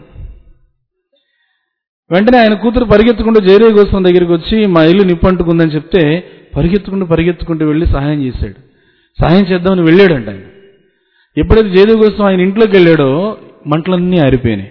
వెంటనే ఆయన కూతురు పరిగెత్తుకుంటూ జయరే గోస్వామి దగ్గరికి వచ్చి మా ఇల్లు నిప్పు అంటుకుందని చెప్తే పరిగెత్తుకుంటూ పరిగెత్తుకుంటూ వెళ్ళి సహాయం చేశాడు సహాయం చేద్దామని వెళ్ళాడంట ఆయన ఎప్పుడైతే జయదేవ్ గోస్వామి ఆయన ఇంట్లోకి వెళ్ళాడో మంటలన్నీ ఆరిపోయినాయి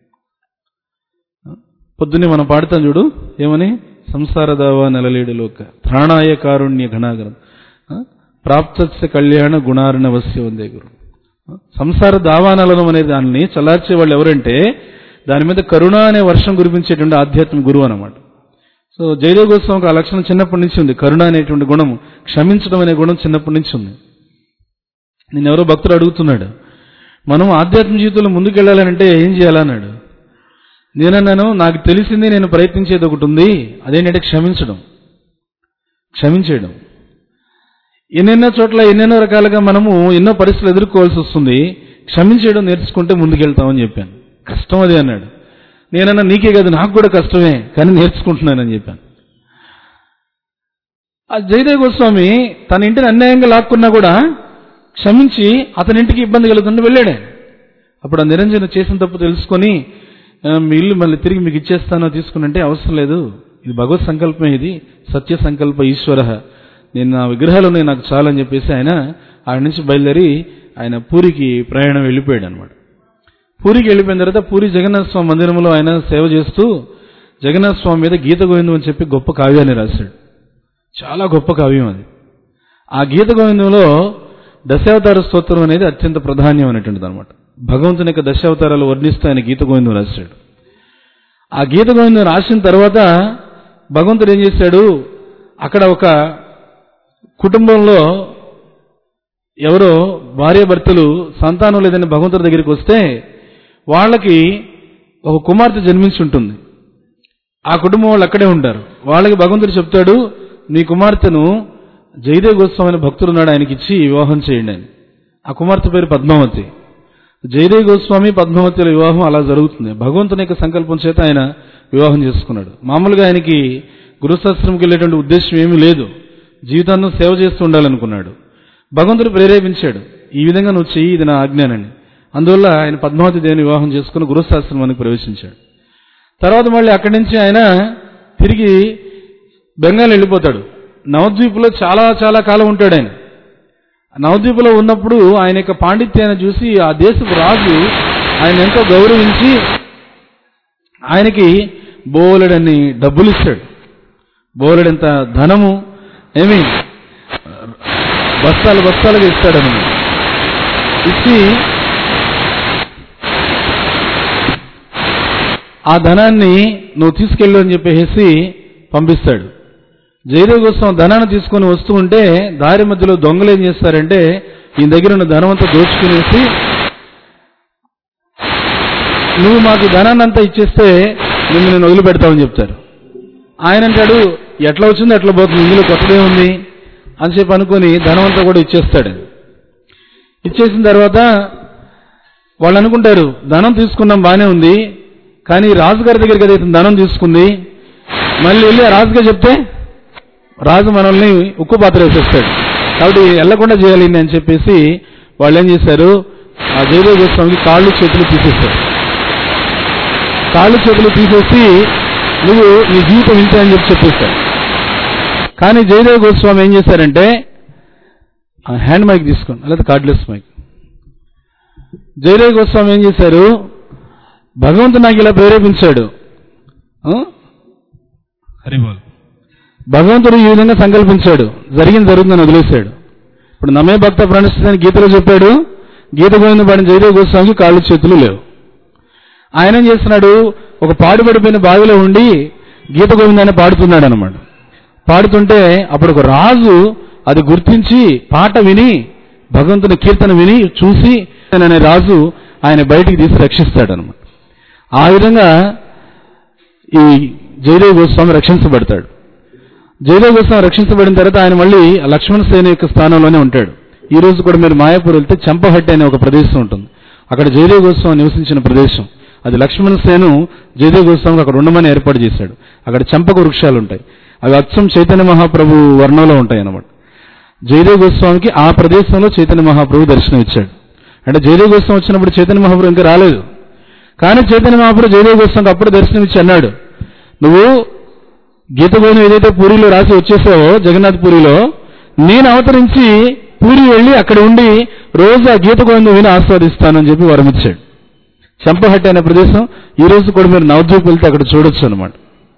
పొద్దున్నే మనం పాడుతాం చూడు ఏమని సంసార దావా నెలలేడు లోక త్రాణాయ కారుణ్య ఘనాగరం ఆ? ప్రాప్తస్య కళ్యాణ గుణార్ణవస్య వందే గురు ఆ? సంసార దావానలనం అనే దాన్ని చల్లార్చే వాళ్ళు ఎవరంటే దాని మీద కరుణ అనే వర్షం కురిపించేటువంటి ఆధ్యాత్మిక గురువు అనమాట సో జయదేవ్ గోస్వామికి ఆ లక్షణం చిన్నప్పటి నుంచి ఉంది కరుణ అనేటువంటి గుణం క్షమించడం అనే గుణం చిన్నప్పటి నుంచి ఉంది నేను ఎవరో భక్తుడు అడుగుతున్నాడు మనం ఆధ్యాత్మిక జీవితంలో ముందుకెళ్ళాలంటే ఏం చేయాలన్నాడు నేనన్నాను నాకు తెలిసింది నేను ప్రయత్నించేది ఒకటి ఉంది అదేంటంటే క్షమించడం క్షమించేయడం ఎన్నెన్నో చోట్ల ఎన్నెన్నో రకాలుగా మనము ఎన్నో పరిస్థితులు ఎదుర్కోవాల్సి వస్తుంది క్షమించేయడం నేర్చుకుంటే ముందుకెళ్తామని చెప్పాను కష్టం అది అన్నాడు నేనన్నా నీకే కాదు నాకు కూడా కష్టమే కానీ నేర్చుకుంటున్నానని చెప్పాను ఆ జయదేవ్ గోస్వామి తన ఇంటిని అన్యాయంగా లాక్కున్నా కూడా క్షమించి అతని ఇంటికి ఇబ్బంది కలుగుతుంటే వెళ్ళాడు ఆయన. అప్పుడు ఆ నిరంజన చేసిన తప్పు తెలుసుకొని "ఆ, మీ ఇల్లు మళ్ళీ తిరిగి మీకు ఇచ్చేస్తానో తీసుకునంటే అవసరం లేదు ఇది భగవత్ సంకల్పమే ఇది సత్య సంకల్ప ఈశ్వర నేను నా విగ్రహాలు ఉన్నాయి నాకు చాలని చెప్పేసి ఆయన ఆడి నుంచి బయలుదేరి ఆయన పూరికి ప్రయాణం వెళ్ళిపోయాడు అనమాట పూరికి వెళ్ళిపోయిన తర్వాత పూరి జగన్నాథ స్వామి మందిరంలో ఆయన సేవ చేస్తూ జగన్నాథ స్వామి మీద గీత గోవిందం అని చెప్పి గొప్ప కావ్యాన్ని రాశాడు చాలా గొప్ప కావ్యం అది ఆ గీత గోవిందంలో దశావతార స్తోత్రం అనేది అత్యంత ప్రాధాన్యమైనటువంటిది అనమాట భగవంతుని యొక్క దశావతారాలు వర్ణిస్తూ ఆయన గీత గోవిందం రాశాడు ఆ గీత గోవిందం రాసిన తర్వాత భగవంతుడు ఏం చేశాడు అక్కడ ఒక కుటుంబంలో ఎవరో భార్యాభర్తలు సంతానం లేదని భగవంతుడి దగ్గరికి వస్తే వాళ్ళకి ఒక కుమార్తె జన్మించి ఉంటుంది ఆ కుటుంబం వాళ్ళు అక్కడే ఉంటారు వాళ్ళకి భగవంతుడు చెప్తాడు మీ కుమార్తెను జయదేవ్ గోస్వామి అనే భక్తుడు ఉన్నాడు ఆయనకి ఇచ్చి వివాహం చేయండి అని ఆ కుమార్తె పేరు పద్మావతి జయదేవ్ గోస్వామి పద్మావతిల వివాహం అలా జరుగుతుంది భగవంతుని యొక్క సంకల్పం చేత ఆయన వివాహం చేసుకున్నాడు మామూలుగా ఆయనకి గురుశాస్త్రంకి వెళ్ళేటువంటి ఉద్దేశం ఏమీ లేదు జీవితాంతం సేవ చేస్తూ ఉండాలనుకున్నాడు భగవంతుడు ప్రేరేపించాడు ఈ విధంగా నువ్వు చెయ్యి ఇది నా ఆజ్ఞానని అందువల్ల ఆయన పద్మావతి దేవిని వివాహం చేసుకుని గురుశాస్త్రానికి ప్రవేశించాడు తర్వాత మళ్ళీ అక్కడి నుంచి ఆయన తిరిగి బెంగాల్ వెళ్ళిపోతాడు నవద్వీప్లో చాలా చాలా కాలం ఉంటాడు ఆయన నవద్వీప్లో ఉన్నప్పుడు ఆయన యొక్క పాండిత్యాన్ని చూసి ఆ దేశపు రాజు ఆయన ఎంతో గౌరవించి ఆయనకి బోలెడన్ని డబ్బులు ఇస్తాడు బోలెడంత ధనము ఏమి బస్తాలు బస్తాలుగా ఇస్తాడని ఇచ్చి ఆ ధనాన్ని నువ్వు తీసుకెళ్ళు అని చెప్పేసి పంపిస్తాడు జయదేవ్ కోసం ధనాన్ని తీసుకొని వస్తూ ఉంటే దారి మధ్యలో దొంగలు ఏం చేస్తారంటే ఈ దగ్గర ఉన్న ధనం అంతా దోచుకునేసి నువ్వు మాకు ఈ ధనాన్ని అంతా ఇచ్చేస్తే నిన్ను నేను వదిలిపెడతామని చెప్తారు ఆయన అంటాడు ఎట్లా వచ్చిందో ఎట్లా పోతుంది ఇందులో కొత్తదే ఉంది అని చెప్పి అనుకొని ధనం అంతా కూడా ఇచ్చేస్తాడు ఇచ్చేసిన తర్వాత వాళ్ళు అనుకుంటారు ధనం తీసుకున్నాం బానే ఉంది కానీ రాజుగారి దగ్గరికి ఏదైతే ధనం తీసుకుంది మళ్ళీ వెళ్ళి ఆ రాజుగా చెప్తే రాజు మనల్ని ఉక్కు పాత్ర వేసేస్తాడు కాబట్టి వెళ్లకుండా చేయాలి ఈయన్ని అని చెప్పేసి వాళ్ళు ఏం చేశారు ఆ జయదేవ గోస్వామికి కాళ్ళు చేతులు తీసేస్తారు కాళ్ళు చేతులు తీసేసి నువ్వు నీ జీవితం ఇంతే అని చెప్పి చెప్పేశారు కానీ జయదేవ గోస్వామి ఏం చేశారంటే ఆ హ్యాండ్ మైక్ తీసుకోండి లేదా కార్డ్లెస్ మైక్ జయదేవ గోస్వామి ఏం చేశారు భగవంతుడు నాకు ఇలా ప్రేరేపించాడు ఆ? హరిబోల్ భగవంతుడు ఈ విధంగా సంకల్పించాడు జరిగింది జరుగుతుందని వదిలేశాడు ఇప్పుడు నమే భక్త ప్రణిస్తుందని గీతలో చెప్పాడు గీత గోవింద పాడిన జయదేవ గోస్వామికి కాళ్ళు చేతులు లేవు ఆయన ఏం చేస్తున్నాడు ఒక పాడుపడిపోయిన బావిలో ఉండి గీత గోవిందాన్ని పాడుతున్నాడు అనమాట పాడుతుంటే అప్పుడు ఒక రాజు అది గుర్తించి పాట విని భగవంతుని కీర్తన విని చూసి అనే రాజు ఆయన బయటికి తీసి రక్షిస్తాడు అనమాట ఆ విధంగా ఈ జయదేవ్ గోస్వామి రక్షించబడతాడు జయదేవ్ గోస్వామి రక్షించబడిన తర్వాత ఆయన మళ్ళీ లక్ష్మణ సేన యొక్క స్థానంలోనే ఉంటాడు ఈ రోజు కూడా మీరు మాయాపూర్ వెళ్తే చంపహట్టి అనే ఒక ప్రదేశం ఉంటుంది అక్కడ జయదేవ్ గోస్వామి నివసించిన ప్రదేశం అది లక్ష్మణ సేను జయదేవ్ గోస్వామికి అక్కడ ఉండమని ఏర్పాటు చేశాడు అక్కడ చంపక వృక్షాలు ఉంటాయి అవి అచ్చం చైతన్య మహాప్రభు వర్ణంలో ఉంటాయి అన్నమాట జయదేవ్ గోస్వామికి ఆ ప్రదేశంలో చైతన్య మహాప్రభు దర్శనం ఇచ్చాడు అంటే జయదేవ్ గోస్వామి వచ్చినప్పుడు చైతన్య మహాప్రభు ఇంకా రాలేదు కానీ చైతన్య మహాప్రభు జయదేవ్ గోస్వామికి అప్పుడు దర్శనం ఇచ్చి అన్నాడు నువ్వు గీత గోవిందం ఏదైతే పూరిలో రాసి వచ్చేసావో జగన్నాథ్ పూరిలో నేను అవతరించి పూరి వెళ్ళి అక్కడ ఉండి రోజు ఆ గీత గోవిందం విని ఆస్వాదిస్తానని చెప్పి వరం ఇచ్చాడు చంపహట్టి అనే ప్రదేశం ఈ రోజు కూడా మీరు నవద్వీప్ వెళ్తే అక్కడ చూడొచ్చు అనమాట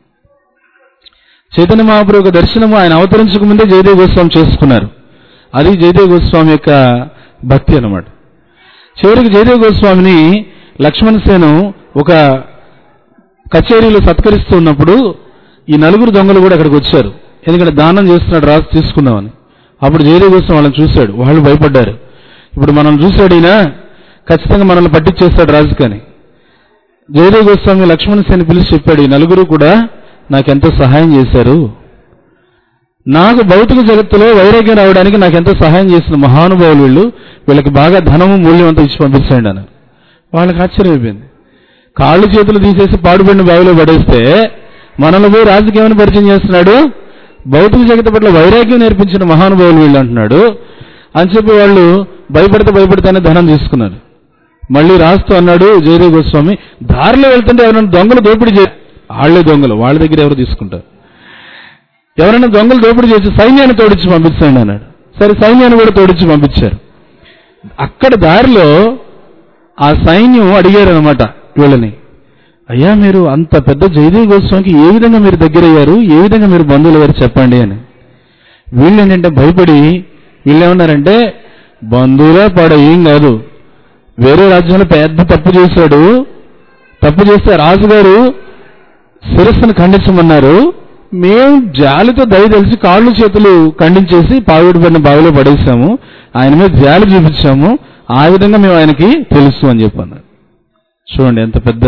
చైతన్య మహాప్రభు యొక్క దర్శనము ఆయన అవతరించక ముందే జయదేవ్ గోస్వామి చేసుకున్నారు అది జయదేవ్ గోస్వామి యొక్క భక్తి అన్నమాట చివరికి జయదేవ్ గోస్వామిని లక్ష్మణ సేను ఒక కచేరీలో సత్కరిస్తూ ఉన్నప్పుడు ఈ నలుగురు దొంగలు కూడా అక్కడికి వచ్చారు ఎందుకంటే దానం చేస్తున్నాడు రాజు తీసుకుందామని అప్పుడు జయదేవ్ గోస్వామి వాళ్ళని చూశాడు వాళ్ళు భయపడ్డారు ఇప్పుడు మనం చూశాడు ఈయన ఖచ్చితంగా మనల్ని పట్టించేస్తాడు రాజు కానీ జయదేవ్ గోస్వామి లక్ష్మణ సేని పిలిచి చెప్పాడు ఈ నలుగురు కూడా నాకెంతో సహాయం చేశారు నాకు భౌతిక జగత్తులో వైరాగ్యం రావడానికి నాకు ఎంతో సహాయం చేసిన మహానుభావులు వీళ్ళు వీళ్ళకి బాగా ధనము మూల్యం అంతా ఇచ్చి పంపించండి అని వాళ్ళకి ఆశ్చర్యం అయిపోయింది కాళ్ళు చేతులు తీసేసి పాడుపడిన బావిలో పడేస్తే మనల్ని పోయి రాజకీయమని పరిచయం చేస్తున్నాడు భౌతిక జగత్తు పట్ల వైరాగ్యం నేర్పించిన మహానుభావులు వీళ్ళు అంటున్నాడు అని చెప్పి వాళ్ళు భయపడితే భయపడితేనే ధనం తీసుకున్నారు మళ్ళీ రాస్తూ అన్నాడు జయదేవ్ గోస్వామి దారిలో వెళ్తుంటే ఎవరైనా దొంగలు దోపిడీ చే వాళ్ళే దొంగలు వాళ్ళ దగ్గర ఎవరు తీసుకుంటారు ఎవరైనా దొంగలు దోపిడీ చేసి సైన్యాన్ని తోడించి పంపించండి అన్నాడు సరే సైన్యాన్ని కూడా తోడించి పంపించారు అక్కడ దారిలో ఆ సైన్యం అడిగారు అనమాట వీళ్ళని అయ్యా మీరు అంత పెద్ద జయదేవ్ గోస్వామికి ఏ విధంగా మీరు దగ్గరయ్యారు ఏ విధంగా మీరు బంధువులు గారు చెప్పండి అని వీళ్ళు ఏంటంటే భయపడి వీళ్ళు ఏమన్నారంటే బంధువులే పాడ ఏం కాదు వేరే రాజ్యంలో పెద్ద తప్పు చేశాడు తప్పు చేస్తే రాజుగారు శిరస్సును ఖండించమన్నారు మేము జాలితో దయ తెలిసి కాళ్ళు చేతులు ఖండించేసి పావుడు పడిన బావిలో పడేసాము ఆయన మీద జాలి చూపించాము ఆ విధంగా మేము ఆయనకి తెలుసు అని చెప్పాను చూడండి ఎంత పెద్ద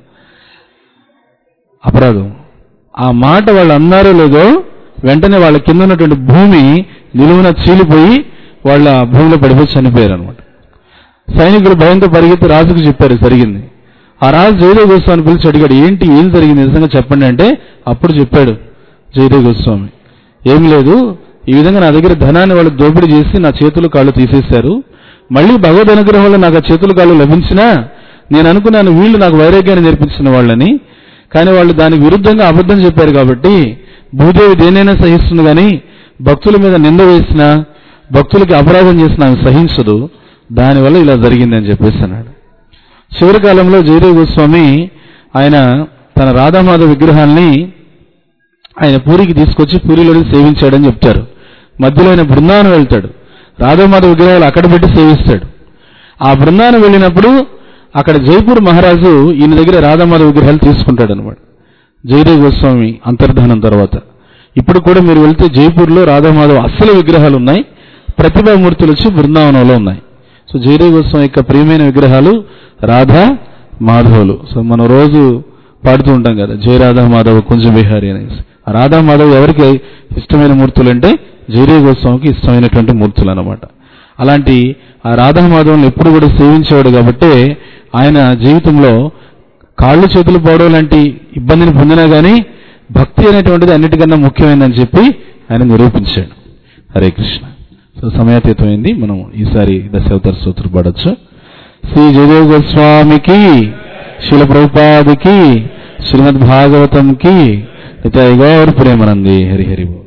అపరాధం ఆ మాట వాళ్ళు అన్నారో లేదో వెంటనే వాళ్ళ కింద ఉన్నటువంటి భూమి నిలువున చీలిపోయి వాళ్ళ ఆ భూమిలో పడిపోయి చనిపోయారు అనమాట సైనికులు భయంతో పరిగెత్తి రాజుకు చెప్పారు జరిగింది ఆ రాజు జయదేవ్ గోస్వామిని పిలిచి అడిగాడు ఏంటి ఏం జరిగింది నిజంగా చెప్పండి అంటే అప్పుడు చెప్పాడు జయదేవ్ గోస్వామి ఏం లేదు ఈ విధంగా నా దగ్గర ధనాన్ని వాళ్ళు దోపిడీ చేసి నా చేతులు కాళ్ళు తీసేశారు మళ్ళీ భగవద్ అనుగ్రహం వల్ల నాకు ఆ చేతులు కాళ్ళు లభించినా నేను అనుకున్నాను వీళ్ళు నాకు వైరాగ్యాన్ని నేర్పించిన వాళ్ళని కానీ వాళ్ళు దానికి విరుద్ధంగా అబద్ధం చెప్పారు కాబట్టి భూదేవి దేనైనా సహిస్తుంది కానీ భక్తుల మీద నింద వేసినా భక్తులకి అపరాధం చేసిన ఆమె సహించదు దానివల్ల ఇలా జరిగిందని చెప్పేసి అన్నాడు చివరి కాలంలో జయదేవ్ గోస్వామి ఆయన తన రాధామాధవ విగ్రహాల్ని ఆయన పూరికి తీసుకొచ్చి పూరిలోని సేవించాడని చెప్తారు మధ్యలో ఆయన బృందావనం వెళ్తాడు రాధామాధవ విగ్రహాలు అక్కడ పెట్టి సేవిస్తాడు ఆ బృందావనం వెళ్ళినప్పుడు అక్కడ జైపూర్ మహారాజు ఈయన దగ్గర రాధామాధవ విగ్రహాలు తీసుకుంటాడు అనమాట జయదేవ్ గోస్వామి అంతర్ధానం తర్వాత ఇప్పుడు కూడా మీరు వెళ్తే జైపూర్లో రాధామాధవ అస్సలు విగ్రహాలు ఉన్నాయి ప్రతిభామూర్తులు వచ్చి బృందావనంలో ఉన్నాయి సో జయదేవ్ గోస్వామి యొక్క ప్రియమైన విగ్రహాలు రాధా మాధవులు సో మనం రోజు పాడుతూ ఉంటాం కదా జయ రాధా మాధవ కుంజ బిహారీ అనేసి ఆ రాధా మాధవ్ ఎవరికి ఇష్టమైన మూర్తులు అంటే జయదేవ్ గోస్వామికి ఇష్టమైనటువంటి మూర్తులు అన్నమాట అలాంటి ఆ రాధా మాధవులను ఎప్పుడు కూడా సేవించేవాడు కాబట్టి ఆయన జీవితంలో కాళ్ళు చేతులు పోవడం లాంటి ఇబ్బందిని పొందినా కానీ భక్తి అనేటువంటిది అన్నిటికన్నా ముఖ్యమైనదని చెప్పి ఆయన నిరూపించాడు హరే కృష్ణ సో సమయాతీతమైంది మనం ఈసారి దశావతార సూత్రం పాడొచ్చు శ్రీ జయదేవ్ గోస్వామికి శిల ప్రభుపాదికి శ్రీమద్ భాగవతం కి నితాయి గౌర్ ప్రేమనంది హరి హరి బోల్